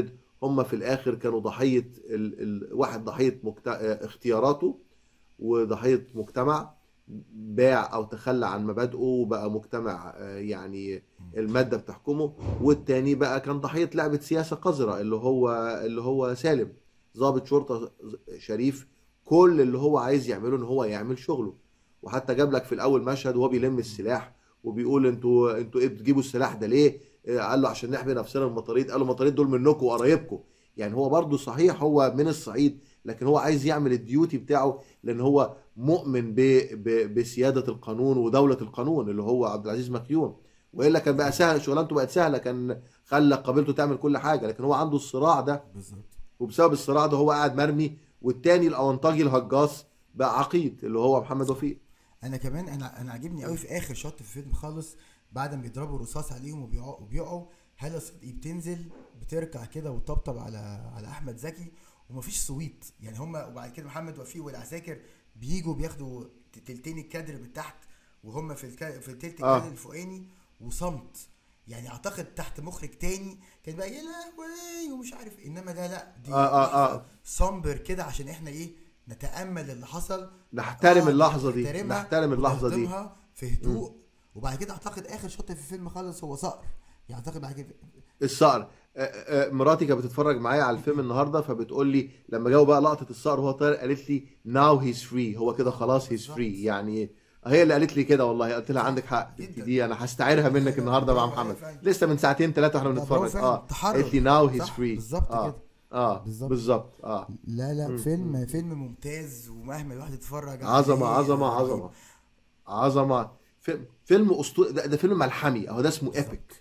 هم في الاخر كانوا ضحيه ال... ال... واحد ضحيه مكت... آه، اختياراته وضحيه مجتمع باع او تخلى عن مبادئه وبقى مجتمع آه، يعني الماده بتحكمه والتاني بقى كان ضحيه لعبه سياسه قذره اللي هو اللي هو سالم ضابط شرطه شريف كل اللي هو عايز يعمله ان هو يعمل شغله وحتى جاب لك في الاول مشهد وهو بيلم السلاح وبيقول انتوا انتوا ايه بتجيبوا السلاح ده ليه؟ آه، قال له عشان نحمي نفسنا من المطاريد قال له المطاريد دول منكم وقرايبكم يعني هو برضه صحيح هو من الصعيد لكن هو عايز يعمل الديوتي بتاعه لان هو مؤمن ب... ب... بسياده القانون ودوله القانون اللي هو عبد العزيز مخيون والا كان بقى سهل شغلانته بقت سهله كان خلى قبيلته تعمل كل حاجه لكن هو عنده الصراع ده بالظبط وبسبب الصراع ده هو قاعد مرمي والتاني الاونطاجي الهجاص بقى عقيد اللي هو محمد وفيق انا كمان انا انا عاجبني قوي في اخر شوت في الفيلم خالص بعد ما بيضربوا رصاص عليهم وبيقعوا وبيقعوا هلا صدقي بتنزل بتركع كده وتطبطب على على احمد زكي ومفيش صويت يعني هم وبعد كده محمد وفيق والعساكر بيجوا بياخدوا ت- تلتين الكادر من تحت وهم في الك... في تلت آه. الكادر الفوقاني وصمت يعني اعتقد تحت مخرج تاني كان بقى يا لهوي ومش عارف إيه. انما ده لا دي آه، آه، آه. صامبر كده عشان احنا ايه نتامل اللي حصل نحترم آه، اللحظه دي نحترمها نحترم اللحظه دي ونهضمها في هدوء وبعد كده اعتقد اخر شوط في الفيلم خالص هو صقر يعني اعتقد بعد كده الصقر آه، آه، مراتي كانت بتتفرج معايا على الفيلم النهارده فبتقول لي لما جاوا بقى لقطه الصقر وهو طاير قالت لي ناو هيز فري هو كده خلاص هيز بالظبط. فري يعني هي اللي قالت لي كده والله قلت لها عندك حق جدا. دي انا هستعيرها منك النهارده مع برافو محمد عليك. لسه من ساعتين ثلاثه واحنا لا، برافو بنتفرج فعلا. اه تحرر. قالت لي ناو هيز صح، فري بالظبط اه كده. اه بالظبط. بالظبط اه لا لا فيلم فيلم ممتاز ومهما الواحد يتفرج عظمه عليه عظمه رهيب. عظمه عظمه فيلم فيلم اسطوري ده, ده فيلم ملحمي اهو ده اسمه ايبك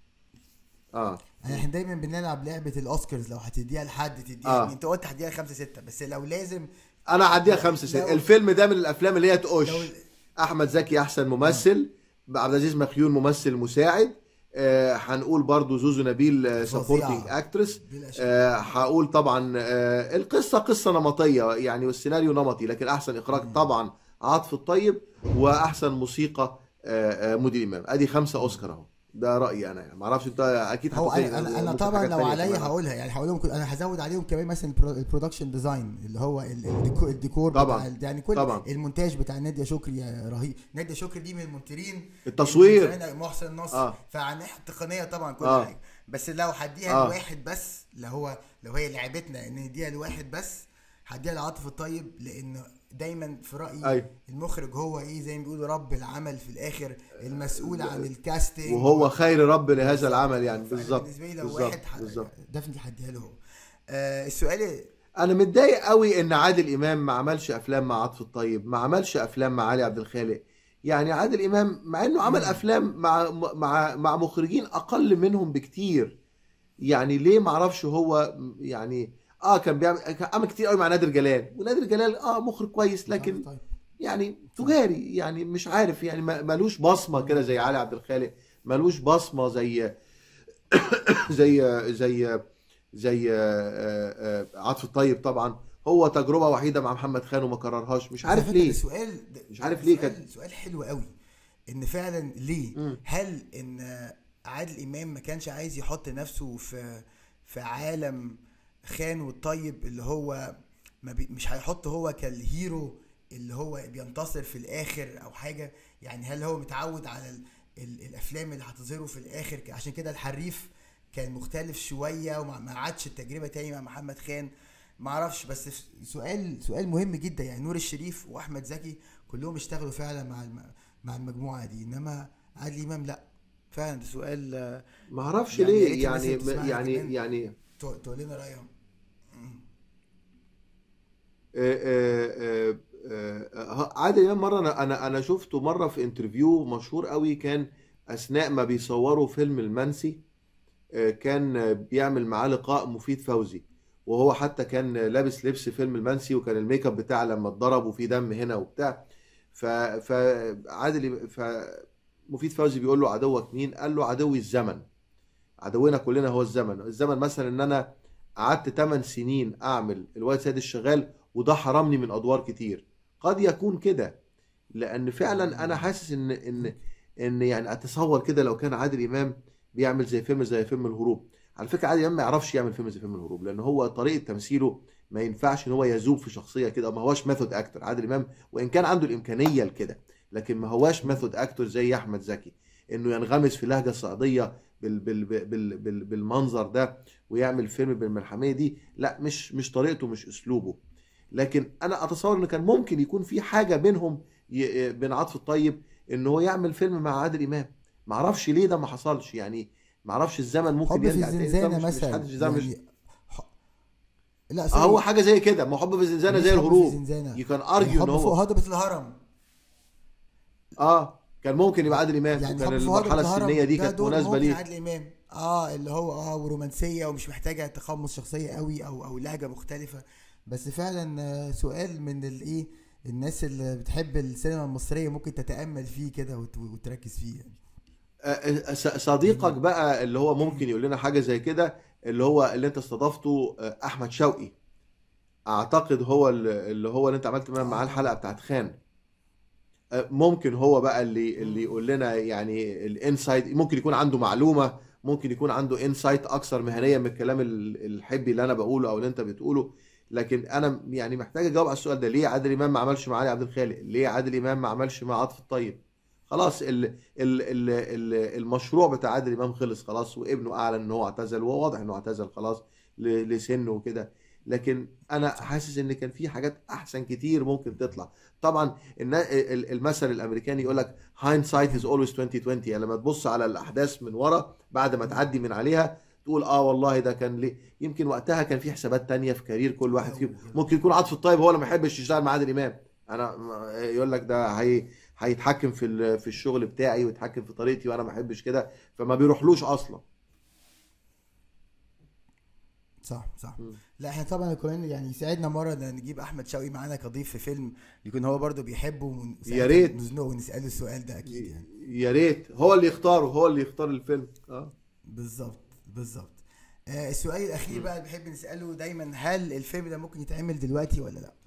اه احنا دايما بنلعب لعبه الاوسكارز لو هتديها لحد تديها آه. يعني انت قلت هتديها خمسة ستة بس لو لازم انا هديها لو- خمسة ستة لو- الفيلم ده من الافلام اللي هي تقش لو- احمد زكي احسن ممثل عبد العزيز مخيون ممثل مساعد آه، هنقول برضو زوزو نبيل فظيعة. سبورتنج اكترس بلا شك. هقول طبعا آه، القصه قصه نمطيه يعني والسيناريو نمطي لكن احسن اخراج طبعا عاطف الطيب واحسن موسيقى آه، آه، مودي امام ادي خمسه اوسكار اهو ده رايي انا يعني ما اعرفش انت اكيد هو هتقول انا انا, أنا ممكن طبعا حاجات لو تانية عليا كمان. هقولها يعني هقولهم كل- انا هزود عليهم كمان مثلا البرو- البرودكشن ديزاين اللي هو ال- الديكو- الديكور طبعاً. بتاع ال- يعني كل طبعاً. المونتاج بتاع ناديه شكري رهيب ناديه شكري دي من المونترين التصوير. اللي من محسن نصر آه. فعن الناحيه التقنيه طبعا كل آه. حاجه بس لو هديها آه. لواحد بس لو هو لو هي لعبتنا ان نديها لواحد بس هديها لعاطف الطيب لان دايما في رايي أيوة. المخرج هو ايه زي ما بيقولوا رب العمل في الاخر المسؤول عن الكاستنج وهو خير رب لهذا العمل يعني فأنا بالظبط بالنسبه لي لو بالظبط واحد بالظبط دفنتي هديها له هو آه السؤال انا متضايق قوي ان عادل امام ما عملش افلام مع عاطف الطيب ما عملش افلام مع علي عبد الخالق يعني عادل امام مع انه عمل افلام مع مع مع مخرجين اقل منهم بكتير يعني ليه ما اعرفش هو يعني اه كان بيعمل كان عمل كتير قوي مع نادر جلال ونادر جلال اه مخرج كويس لكن طيب. يعني تجاري يعني مش عارف يعني ما- ملوش بصمه كده زي علي عبد الخالق ملوش بصمه زي زي زي زي آه، آه، عاطف الطيب طبعا هو تجربه وحيده مع محمد خان وما كررهاش مش عارف على فكرة ليه السؤال ده- مش عارف ده ليه سؤال- كان- سؤال حلو قوي ان فعلا ليه مم. هل ان عادل امام ما كانش عايز يحط نفسه في في عالم خان والطيب اللي هو ما بي مش هيحط هو كالهيرو اللي هو بينتصر في الاخر او حاجه يعني هل هو متعود على ال ال الافلام اللي هتظهره في الاخر ك- عشان كده الحريف كان مختلف شويه وما ما عادش التجربه تاني مع محمد خان ما اعرفش بس ف- سؤال سؤال مهم جدا يعني نور الشريف واحمد زكي كلهم اشتغلوا فعلا مع الم مع المجموعه دي انما عادل امام لا فعلا ده سؤال آه، ما اعرفش يعني يا ليه ريت الناس يعني اللي بتسمعنا يعني كمان يعني تق- تقول لنا رايهم آه، آه، آه، آه، عادل امام مره انا انا انا شفته مره في انترفيو مشهور قوي كان اثناء ما بيصوروا فيلم المنسي آه، كان آه، بيعمل معاه لقاء مفيد فوزي وهو حتى كان لابس لبس فيلم المنسي وكان الميك اب بتاعه لما اتضرب وفي دم هنا وبتاع ف فعادل ف مفيد فوزي بيقول له عدوك مين؟ قال له عدوي الزمن عدونا كلنا هو الزمن الزمن مثلا ان انا قعدت 8 سنين اعمل الواد سيد الشغال وده حرمني من ادوار كتير قد يكون كده لان فعلا انا حاسس ان ان ان يعني اتصور كده لو كان عادل امام بيعمل زي فيلم زي فيلم الهروب على فكره عادل امام ما يعرفش يعمل فيلم زي فيلم الهروب لان هو طريقه تمثيله ما ينفعش ان هو يذوب في شخصيه كده ما هواش ميثود اكتر عادل امام وان كان عنده الامكانيه لكده لكن ما هواش ميثود اكتور زي احمد زكي انه ينغمس في لهجه صعيديه بال بال بال بال بالمنظر ده ويعمل فيلم بالملحميه دي لا مش مش طريقته مش اسلوبه لكن انا اتصور ان كان ممكن يكون في حاجه بينهم ي- بين عاطف الطيب ان هو يعمل فيلم مع عادل امام ما اعرفش ليه ده ما حصلش يعني ما اعرفش الزمن ممكن حب في يرجع تاني ده الزنزانه مش- مش مثلا حدش- ده مش يعني ح- لا آه، سوري هو حاجه زي كده ما هو حب في الزنزانه مش زي حب في الهروب الزنزانة. يو كان يعني ارجيو ان حب فوق هو هضبة الهرم اه كان ممكن يبقى عادل امام يعني وكان حب فوق هضبة المرحله الهرم السنيه دي ده كانت دور مناسبه ممكن ليه عادل امام اه اللي هو اه ورومانسيه ومش محتاجه تقمص شخصيه قوي او او لهجه مختلفه بس فعلا آه، سؤال من الايه الناس اللي بتحب السينما المصريه ممكن تتامل فيه كده وت- وتركز فيه يعني. آه، آه، ص- صديقك بقى اللي هو ممكن يقول لنا حاجه زي كده اللي هو اللي انت استضفته آه، احمد شوقي اعتقد هو اللي اللي هو اللي انت عملت معاه الحلقه بتاعت خان آه، ممكن هو بقى اللي اللي يقول لنا يعني الانسايت ممكن يكون عنده معلومه ممكن يكون عنده انسايت اكثر مهنيه من الكلام ال- الحبي اللي انا بقوله او اللي انت بتقوله لكن انا يعني محتاج اجاوب على السؤال ده ليه عادل امام ما عملش مع علي عبد الخالق ليه عادل امام ما عملش مع عاطف الطيب خلاص ال ال ال ال المشروع بتاع عادل امام خلص خلاص وابنه اعلن ان هو اعتزل وهو واضح انه اعتزل خلاص ل- لسنه وكده لكن انا حاسس ان كان في حاجات احسن كتير ممكن تطلع طبعا النا- ال- المثل الامريكاني يقول لك hindsight is always 2020 يعني لما تبص على الاحداث من ورا بعد ما تعدي من عليها تقول اه والله ده كان ليه يمكن وقتها كان في حسابات تانية في كارير كل واحد فيهم ممكن يكون عاطف الطيب هو اللي ما يحبش يشتغل مع عادل امام انا يقول لك ده هي هيتحكم في ال- في الشغل بتاعي ويتحكم في طريقتي وانا ما احبش كده فما بيروحلوش اصلا صح صح مم. لا احنا طبعا كمان يعني يساعدنا مره ان نجيب احمد شوقي معانا كضيف في فيلم يكون هو برضو بيحبه ون- يا ريت. نزنقه ونساله السؤال ده اكيد يعني يا ريت هو اللي يختاره هو اللي يختار الفيلم اه بالظبط بالظبط آه السؤال الاخير بقى اللي بنحب نساله دايما هل الفيلم ده ممكن يتعمل دلوقتي ولا لا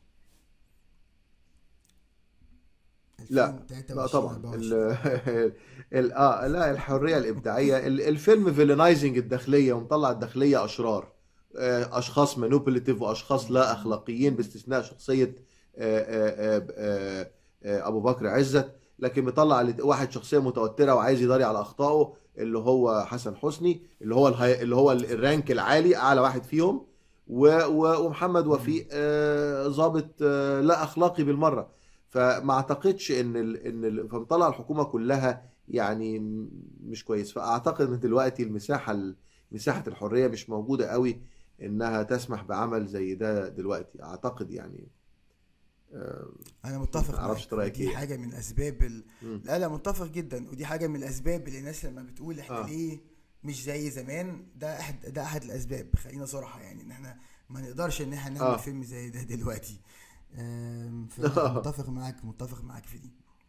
لا 2023 لا طبعا 24. ال ال اه لا الحريه الابداعيه ال- الفيلم فيلنايزنج الداخليه ومطلع الداخليه اشرار آه، اشخاص مانوبوليتيف واشخاص لا اخلاقيين باستثناء شخصيه آه، آه، آه، آه، آه، ابو بكر عزت لكن مطلع ال- واحد شخصيه متوتره وعايز يداري على اخطائه اللي هو حسن حسني اللي هو الهي... اللي هو الرانك العالي اعلى واحد فيهم و... و... ومحمد وفيق آه، ضابط آه، لا اخلاقي بالمره فما اعتقدش ان ال... ان ال... فمطلع الحكومه كلها يعني م- مش كويس فاعتقد ان دلوقتي المساحه ال- مساحه الحريه مش موجوده قوي انها تسمح بعمل زي ده دلوقتي اعتقد يعني آه، انا متفق ما أعرفش معاك رأيك دي إيه. حاجه من اسباب ال... مم. لا لا متفق جدا ودي حاجه من الاسباب اللي الناس لما بتقول احنا آه. ليه مش زي زمان ده احد ده احد الاسباب خلينا صراحه يعني ان احنا ما نقدرش ان احنا نعمل آه. فيلم زي ده دلوقتي آم، آه. فمتفق معاك متفق معاك في دي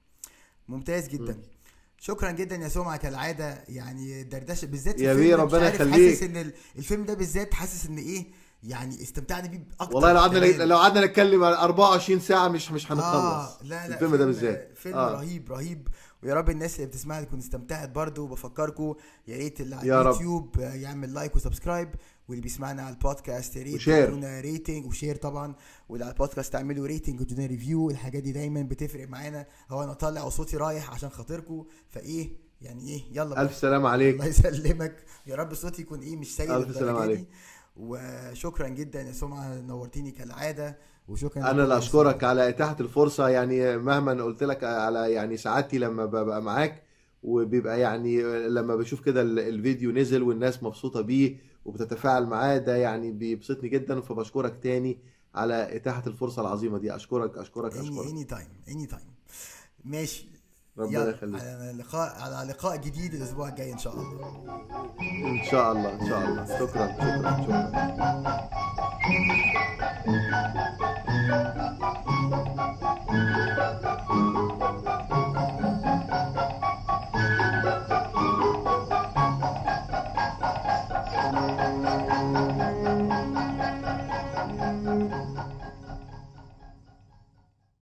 ممتاز جدا شكرا جدا يا سمعة كالعادة يعني دردشة بالذات في يا الفيلم بيه ده مش ربنا عارف يخليك. حاسس ان ال- الفيلم ده بالذات حاسس ان ايه يعني استمتعنا بيه اكتر والله لو قعدنا كمان. لو قعدنا نتكلم على 24 ساعه مش مش هنخلص اه لا لا الفيلم ده بالذات فيلم آه. رهيب رهيب ويا رب الناس اللي بتسمعنا تكون استمتعت برضو وبفكركم يا ريت اللي على يا رب. اليوتيوب آه، يعمل لايك وسبسكرايب واللي بيسمعنا على البودكاست يا ريت وشير. تدونا ريتنج وشير طبعا واللي على البودكاست تعملوا ريتنج وتدونا ريفيو الحاجات دي دايما بتفرق معانا هو انا طالع وصوتي رايح عشان خاطركم فايه يعني ايه يلا بقى. الف سلام عليك الله يسلمك يا رب صوتي يكون ايه مش سيء ألف سلام للدرجة عليك. دي. وشكرا جدا يا سمعة نورتيني كالعادة وشكرا انا اللي اشكرك على اتاحه الفرصه يعني مهما قلت لك على يعني سعادتي لما ببقى معاك وبيبقى يعني لما بشوف كده ال- الفيديو نزل والناس مبسوطه بيه وبتتفاعل معاه ده يعني بيبسطني جدا فبشكرك تاني على اتاحه الفرصه العظيمه دي اشكرك اشكرك اني اشكرك اني تايم اني تايم ماشي ربنا يلا يخليك على لقاء على لقاء جديد الاسبوع الجاي ان شاء الله ان شاء الله ان شاء الله شكرا شكرا شكرا